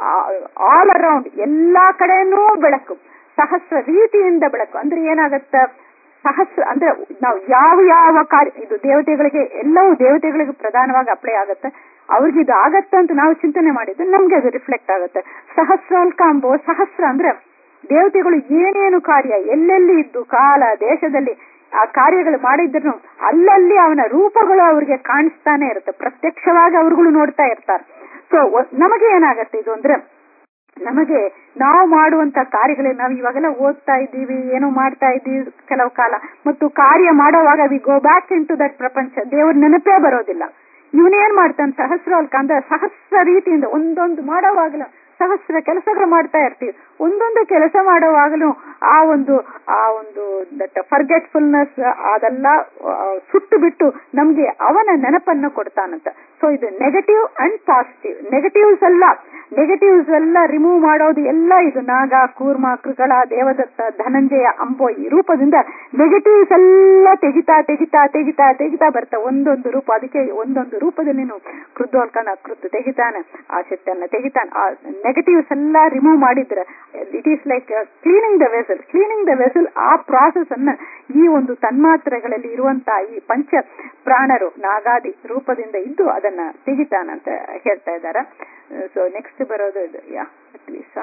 ಆಲ್ ಅರೌಂಡ್ ಎಲ್ಲಾ ಕಡೆನೂ ಬೆಳಕು ಸಹಸ್ರ ರೀತಿಯಿಂದ ಬೆಳಕು ಅಂದ್ರೆ ಏನಾಗತ್ತ ಸಹಸ್ರ ಅಂದ್ರೆ ನಾವು ಯಾವ ಯಾವ ಕಾರ್ಯ ಇದು ದೇವತೆಗಳಿಗೆ ಎಲ್ಲವೂ ದೇವತೆಗಳಿಗೆ ಪ್ರಧಾನವಾಗಿ ಅಪ್ಲೈ ಆಗತ್ತೆ ಅವ್ರಿಗೆ ಇದು ಆಗತ್ತೆ ಅಂತ ನಾವು ಚಿಂತನೆ ಮಾಡಿದ್ರೆ ನಮ್ಗೆ ಅದು ರಿಫ್ಲೆಕ್ಟ್ ಆಗುತ್ತೆ ಸಹಸ್ರಾಲ್ಕ ಅಂಬೋ ಸಹಸ್ರ ಅಂದ್ರೆ ದೇವತೆಗಳು ಏನೇನು ಕಾರ್ಯ ಎಲ್ಲೆಲ್ಲಿ ಇದ್ದು ಕಾಲ ದೇಶದಲ್ಲಿ ಆ ಕಾರ್ಯಗಳು ಮಾಡಿದ್ರು ಅಲ್ಲಲ್ಲಿ ಅವನ ರೂಪಗಳು ಅವ್ರಿಗೆ ಕಾಣಿಸ್ತಾನೆ ಇರುತ್ತೆ ಪ್ರತ್ಯಕ್ಷವಾಗಿ ಅವ್ರುಗಳು ನೋಡ್ತಾ ಇರ್ತಾರೆ ಸೊ ನಮಗೆ ಏನಾಗತ್ತೆ ಇದು ಅಂದ್ರೆ ನಮಗೆ ನಾವು ಮಾಡುವಂತ ಕಾರ್ಯಗಳು ನಾವು ಇವಾಗೆಲ್ಲ ಓದ್ತಾ ಇದ್ದೀವಿ ಏನೋ ಮಾಡ್ತಾ ಇದ್ದೀವಿ ಕೆಲವು ಕಾಲ ಮತ್ತು ಕಾರ್ಯ ಮಾಡೋವಾಗ we go back into that ಪ್ರಪಂಚ ದೇವ್ರ ನೆನಪೇ ಬರೋದಿಲ್ಲ ಇವನೇನ್ ಮಾಡ್ತಾನೆ ಸಹಸ್ರ ಅಂದ್ರೆ ಸಹಸ್ರ ರೀತಿಯಿಂದ ಒಂದೊಂದು ಮಾಡೋವಾಗಲೂ ಸಹಸ್ರ ಕೆಲಸಗಳು ಮಾಡ್ತಾ ಇರ್ತೀವಿ ಒಂದೊಂದು ಕೆಲಸ ಮಾಡುವಾಗಲೂ ಆ ಒಂದು ಆ ಒಂದು ದಟ್ ಫರ್ಗೆಟ್ಫುಲ್ನೆಸ್ ಅದೆಲ್ಲ ಆ, ಸುಟ್ಟು ಬಿಟ್ಟು ನಮ್ಗೆ ಅವನ ನೆನಪನ್ನ ಕೊಡ್ತಾನಂತ ಸೊ ಇದು ನೆಗೆಟಿವ್ ಅಂಡ್ ಪಾಸಿಟಿವ್ ನೆಗೆಟಿವ್ಸ್ ಎಲ್ಲ ನೆಗೆಟಿವ್ಸ್ ಎಲ್ಲ ರಿಮೂವ್ ಮಾಡೋದು ಎಲ್ಲ ಇದು ನಾಗ ಕೂರ್ಮ ಕೃಗಳ ದೇವದತ್ತ ಧನಂಜಯ ಅಂಬೋ ಈ ರೂಪದಿಂದ ನೆಗೆಟಿವ್ಸ್ ಎಲ್ಲ ತೆಗಿತಾ ತೆಗಿತಾ ತೆಗಿತಾ ತೆಗಿತಾ ಬರ್ತಾ ಒಂದೊಂದು ರೂಪ ಅದಕ್ಕೆ ಒಂದೊಂದು ರೂಪದಲ್ಲಿ ಕೃದ್ವಲ್ಕನ ಕೃತ್ ತೆಗಿತಾನೆ ಆ ಸಿಟ್ಟನ್ನ ತೆಗಿತಾನೆ ಆ ನೆಗೆಟಿವ್ಸ್ ಎಲ್ಲ ರಿಮೂವ್ ಮಾಡಿದ್ರೆ it is like cleaning the vessel cleaning the vessel ಆ ಪ್ರಾಸೆಸ್ ಅನ್ನ ಈ ಒಂದು ತನ್ಮಾತ್ರೆಗಳಲ್ಲಿ ಇರುವಂತಹ ಈ ಪಂಚ ಪ್ರಾಣರು ನಾಗಾದಿ ರೂಪದಿಂದ ಇದ್ದು ಅದನ್ನ ತೆಗಿತಾನಂತ ಹೇಳ್ತಾ ಇದ್ದಾರೆ ಸೊ ನೆಕ್ಸ್ಟ್ ಬರೋದು ಇದು ಯಾ ಅಟ್ಲೀಸ್ಟ್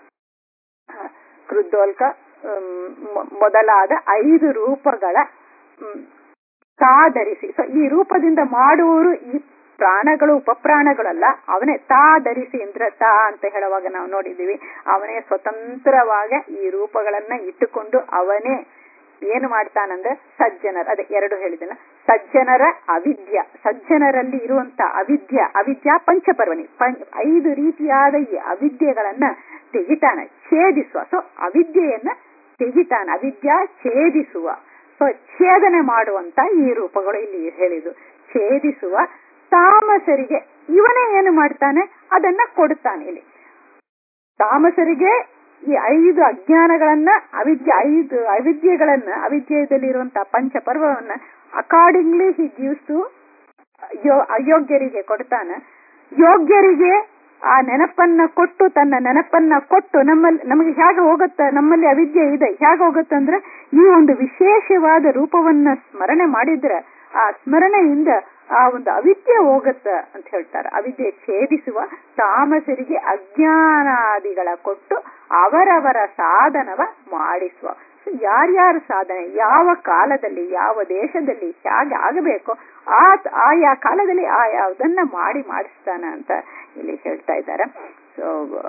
ಕೃದ್ದೋಲ್ಕ ಹ್ಮ್, ಮೊ- ಮೊದಲಾದ ಐದು ರೂಪಗಳ ಹ್ಮ್, ತಾಧರಿಸಿ ಸೊ ಈ ರೂಪದಿಂದ ಮಾಡುವವರು ಈ ಪ್ರಾಣಗಳು ಉಪಪ್ರಾಣಗಳಲ್ಲ ಅವನೇ ತಾ ಧರಿಸಿ ಅಂದ್ರೆ ತಾ ಅಂತ ಹೇಳುವಾಗ ನಾವು ನೋಡಿದೀವಿ ಅವನೇ ಸ್ವತಂತ್ರವಾಗ ಈ ರೂಪಗಳನ್ನ ಇಟ್ಟುಕೊಂಡು ಅವನೇ ಏನು ಮಾಡ್ತಾನಂದ್ರೆ ಸಜ್ಜನರ ಅದೇ ಎರಡು ಹೇಳಿದೆನ ಸಜ್ಜನರ ಅವಿದ್ಯ ಸಜ್ಜನರಲ್ಲಿ ಇರುವಂತ ಅವಿದ್ಯ ಅವಿದ್ಯಾ ಪಂಚಪರ್ವಣಿ ಪಂ ಐದು ರೀತಿಯಾದ ಈ ಅವಿದ್ಯೆಗಳನ್ನ ತೆಗಿತಾನ ಛೇದಿಸುವ ಸೊ ಅವಿದ್ಯೆಯನ್ನ ತೆಗಿತಾನ ಅವಿದ್ಯಾ ಛೇದಿಸುವ ಸೊ ಛೇದನೆ ಮಾಡುವಂತ ಈ ರೂಪಗಳು ಇಲ್ಲಿ ಹೇಳಿದ್ದು ಛೇದಿಸುವ ತಾಮಸರಿಗೆ ಇವನೇ ಏನು ಮಾಡ್ತಾನೆ ಅದನ್ನ ಕೊಡ್ತಾನೆ ಇಲ್ಲಿ ತಾಮಸರಿಗೆ ಈ ಐದು ಅಜ್ಞಾನಗಳನ್ನ ಅವಿದ್ಯೆ ಐದು ಅವಿದ್ಯೆಗಳನ್ನ ಅವಿದ್ಯೆಯಲ್ಲಿರುವಂತಹ ಪಂಚ ಪರ್ವವನ್ನ ಅಕಾರ್ಡಿಂಗ್ಲಿ ಹಿ ಗಿವ್ಸ್ ಟು ಅಯೋಗ್ಯರಿಗೆ ಕೊಡ್ತಾನ ಯೋಗ್ಯರಿಗೆ ಆ ನೆನಪನ್ನ ಕೊಟ್ಟು ತನ್ನ ನೆನಪನ್ನ ಕೊಟ್ಟು ನಮ್ಮಲ್ಲಿ ನಮಗೆ ಹೇಗೆ ಹೋಗುತ್ತೆ ನಮ್ಮಲ್ಲಿ ಅವಿದ್ಯೆ ಇದೆ ಹೇಗೆ ಹೋಗುತ್ತೆ ಅಂದ್ರೆ ಈ ಒಂದು ವಿಶೇಷವಾದ ರೂಪವನ್ನ ಸ್ಮರಣೆ ಮಾಡಿದ್ರೆ ಆ ಸ್ಮರಣೆಯಿಂದ ಆ ಒಂದು ಅವಿದ್ಯೆ ಹೋಗತ್ತ ಅಂತ ಹೇಳ್ತಾರೆ ಅವಿದ್ಯೆ ಛೇದಿಸುವ ತಾಮಸರಿಗೆ ಅಜ್ಞಾನಾದಿಗಳ ಕೊಟ್ಟು ಅವರವರ ಸಾಧನವ ಮಾಡಿಸುವ ಯಾರ್ಯಾರ ಸಾಧನೆ ಯಾವ ಕಾಲದಲ್ಲಿ ಯಾವ ದೇಶದಲ್ಲಿ ಹೇಗೆ ಆಗಬೇಕೋ ಆ ಆಯಾ ಕಾಲದಲ್ಲಿ ಆ ಯಾವುದನ್ನ ಮಾಡಿ ಮಾಡಿಸ್ತಾನ ಅಂತ ಇಲ್ಲಿ ಹೇಳ್ತಾ ಇದ್ದಾರೆ ಸೊ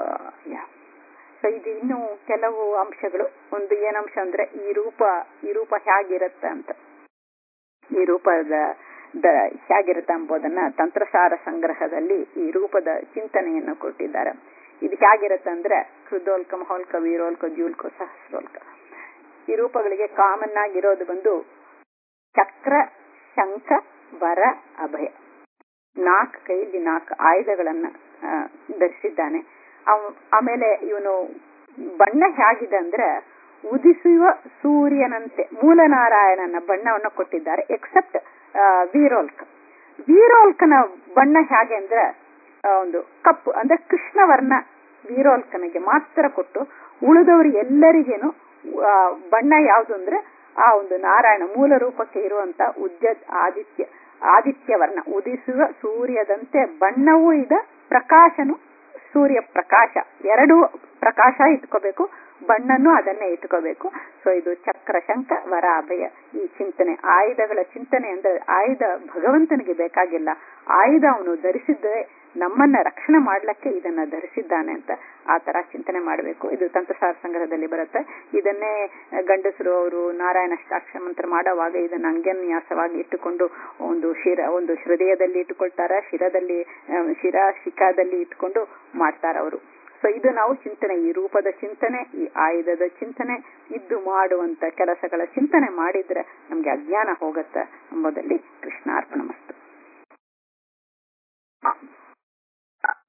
ಸೊ ಇದು ಇನ್ನು ಕೆಲವು ಅಂಶಗಳು ಒಂದು ಏನಂಶ ಅಂದ್ರೆ ಈ ರೂಪ ಈ ರೂಪ ಹೇಗಿರುತ್ತೆ ಅಂತ ಈ ರೂಪದ ಹೇಗಿರುತ್ತೆ ಎಂಬುದನ್ನ ತಂತ್ರಸಾರ ಸಂಗ್ರಹದಲ್ಲಿ ಈ ರೂಪದ ಚಿಂತನೆಯನ್ನು ಕೊಟ್ಟಿದ್ದಾರೆ ಇದು ಹೇಗಿರುತ್ತೆ ಅಂದ್ರೆ ಕೃದೋಲ್ಕ ಮಹೋಲ್ಕ ವೀರೋಲ್ಕ ಜ್ಯೂಲ್ಕ ಸಹಸ್ರೋಲ್ಕ ಈ ರೂಪಗಳಿಗೆ ಕಾಮನ್ ಆಗಿರೋದು ಬಂದು ಚಕ್ರ ಶಂಖ ವರ ಅಭಯ ನಾಲ್ಕು ಕೈಯಲ್ಲಿ ನಾಲ್ಕು ಆಯುಧಗಳನ್ನ ಧರಿಸಿದ್ದಾನೆ ಆಮೇಲೆ ಇವನು ಬಣ್ಣ ಹೇಗಿದೆ ಅಂದ್ರೆ ಉದಿಸುವ ಸೂರ್ಯನಂತೆ ಮೂಲನಾರಾಯಣನ ಬಣ್ಣವನ್ನು ಕೊಟ್ಟಿದ್ದಾರೆ ಎಕ್ಸೆಪ್ಟ್ ವೀರೋಲ್ಕ ವೀರೋಲ್ಕನ ಬಣ್ಣ ಹೇಗೆ ಅಂದ್ರೆ ಒಂದು ಕಪ್ಪು ಅಂದ್ರೆ ಕೃಷ್ಣವರ್ಣ ವೀರೋಲ್ಕನಿಗೆ ಮಾತ್ರ ಕೊಟ್ಟು ಉಳಿದವರು ಎಲ್ಲರಿಗೇನು ಬಣ್ಣ ಯಾವುದು ಅಂದ್ರೆ ಆ ಒಂದು ನಾರಾಯಣ ಮೂಲ ರೂಪಕ್ಕೆ ಇರುವಂತ ಉದ್ಯ ಆದಿತ್ಯ ಆದಿತ್ಯ ವರ್ಣ ಉದಿಸುವ ಸೂರ್ಯದಂತೆ ಬಣ್ಣವೂ ಇದೆ ಪ್ರಕಾಶನು ಸೂರ್ಯ ಪ್ರಕಾಶ ಎರಡೂ ಪ್ರಕಾಶ ಇಟ್ಕೋಬೇಕು ಬಣ್ಣನ್ನು ಅದನ್ನೇ ಇಟ್ಕೋಬೇಕು ಸೊ ಇದು ಚಕ್ರ ಶಂಕ ವರ ಅಭಯ ಈ ಚಿಂತನೆ ಆಯುಧಗಳ ಚಿಂತನೆ ಅಂದ್ರೆ ಆಯುಧ ಭಗವಂತನಿಗೆ ಬೇಕಾಗಿಲ್ಲ ಆಯುಧ ಅವನು ಧರಿಸಿದ್ದೇ ನಮ್ಮನ್ನ ರಕ್ಷಣೆ ಮಾಡ್ಲಿಕ್ಕೆ ಇದನ್ನ ಧರಿಸಿದ್ದಾನೆ ಅಂತ ಆ ತರ ಚಿಂತನೆ ಮಾಡಬೇಕು ಇದು ತಂತ್ರಸಾರ ಸಂಗ್ರಹದಲ್ಲಿ ಬರುತ್ತೆ ಇದನ್ನೇ ಗಂಡಸರು ಅವರು ನಾರಾಯಣ ಅಷ್ಟಾಕ್ಷರ ಮಂತ್ರ ಮಾಡುವಾಗ ಇದನ್ನ ಅಂಗ್ಯನ್ಯಾಸವಾಗಿ ಇಟ್ಟುಕೊಂಡು ಒಂದು ಶಿರ ಒಂದು ಹೃದಯದಲ್ಲಿ ಇಟ್ಟುಕೊಳ್ತಾರ ಶಿರದಲ್ಲಿ ಶಿರ ಶಿಖಾದಲ್ಲಿ ಇಟ್ಕೊಂಡು ಮಾಡ್ತಾರ ಅವರು ಸೊ ಇದು ನಾವು ಚಿಂತನೆ ಈ ರೂಪದ ಚಿಂತನೆ ಈ ಆಯುಧದ ಚಿಂತನೆ ಇದ್ದು ಮಾಡುವಂತ ಕೆಲಸಗಳ ಚಿಂತನೆ ಮಾಡಿದ್ರೆ ನಮ್ಗೆ ಅಜ್ಞಾನ ಹೋಗತ್ತ ಎಂಬುದಲ್ಲಿ ಕೃಷ್ಣಾರ್ಪಣ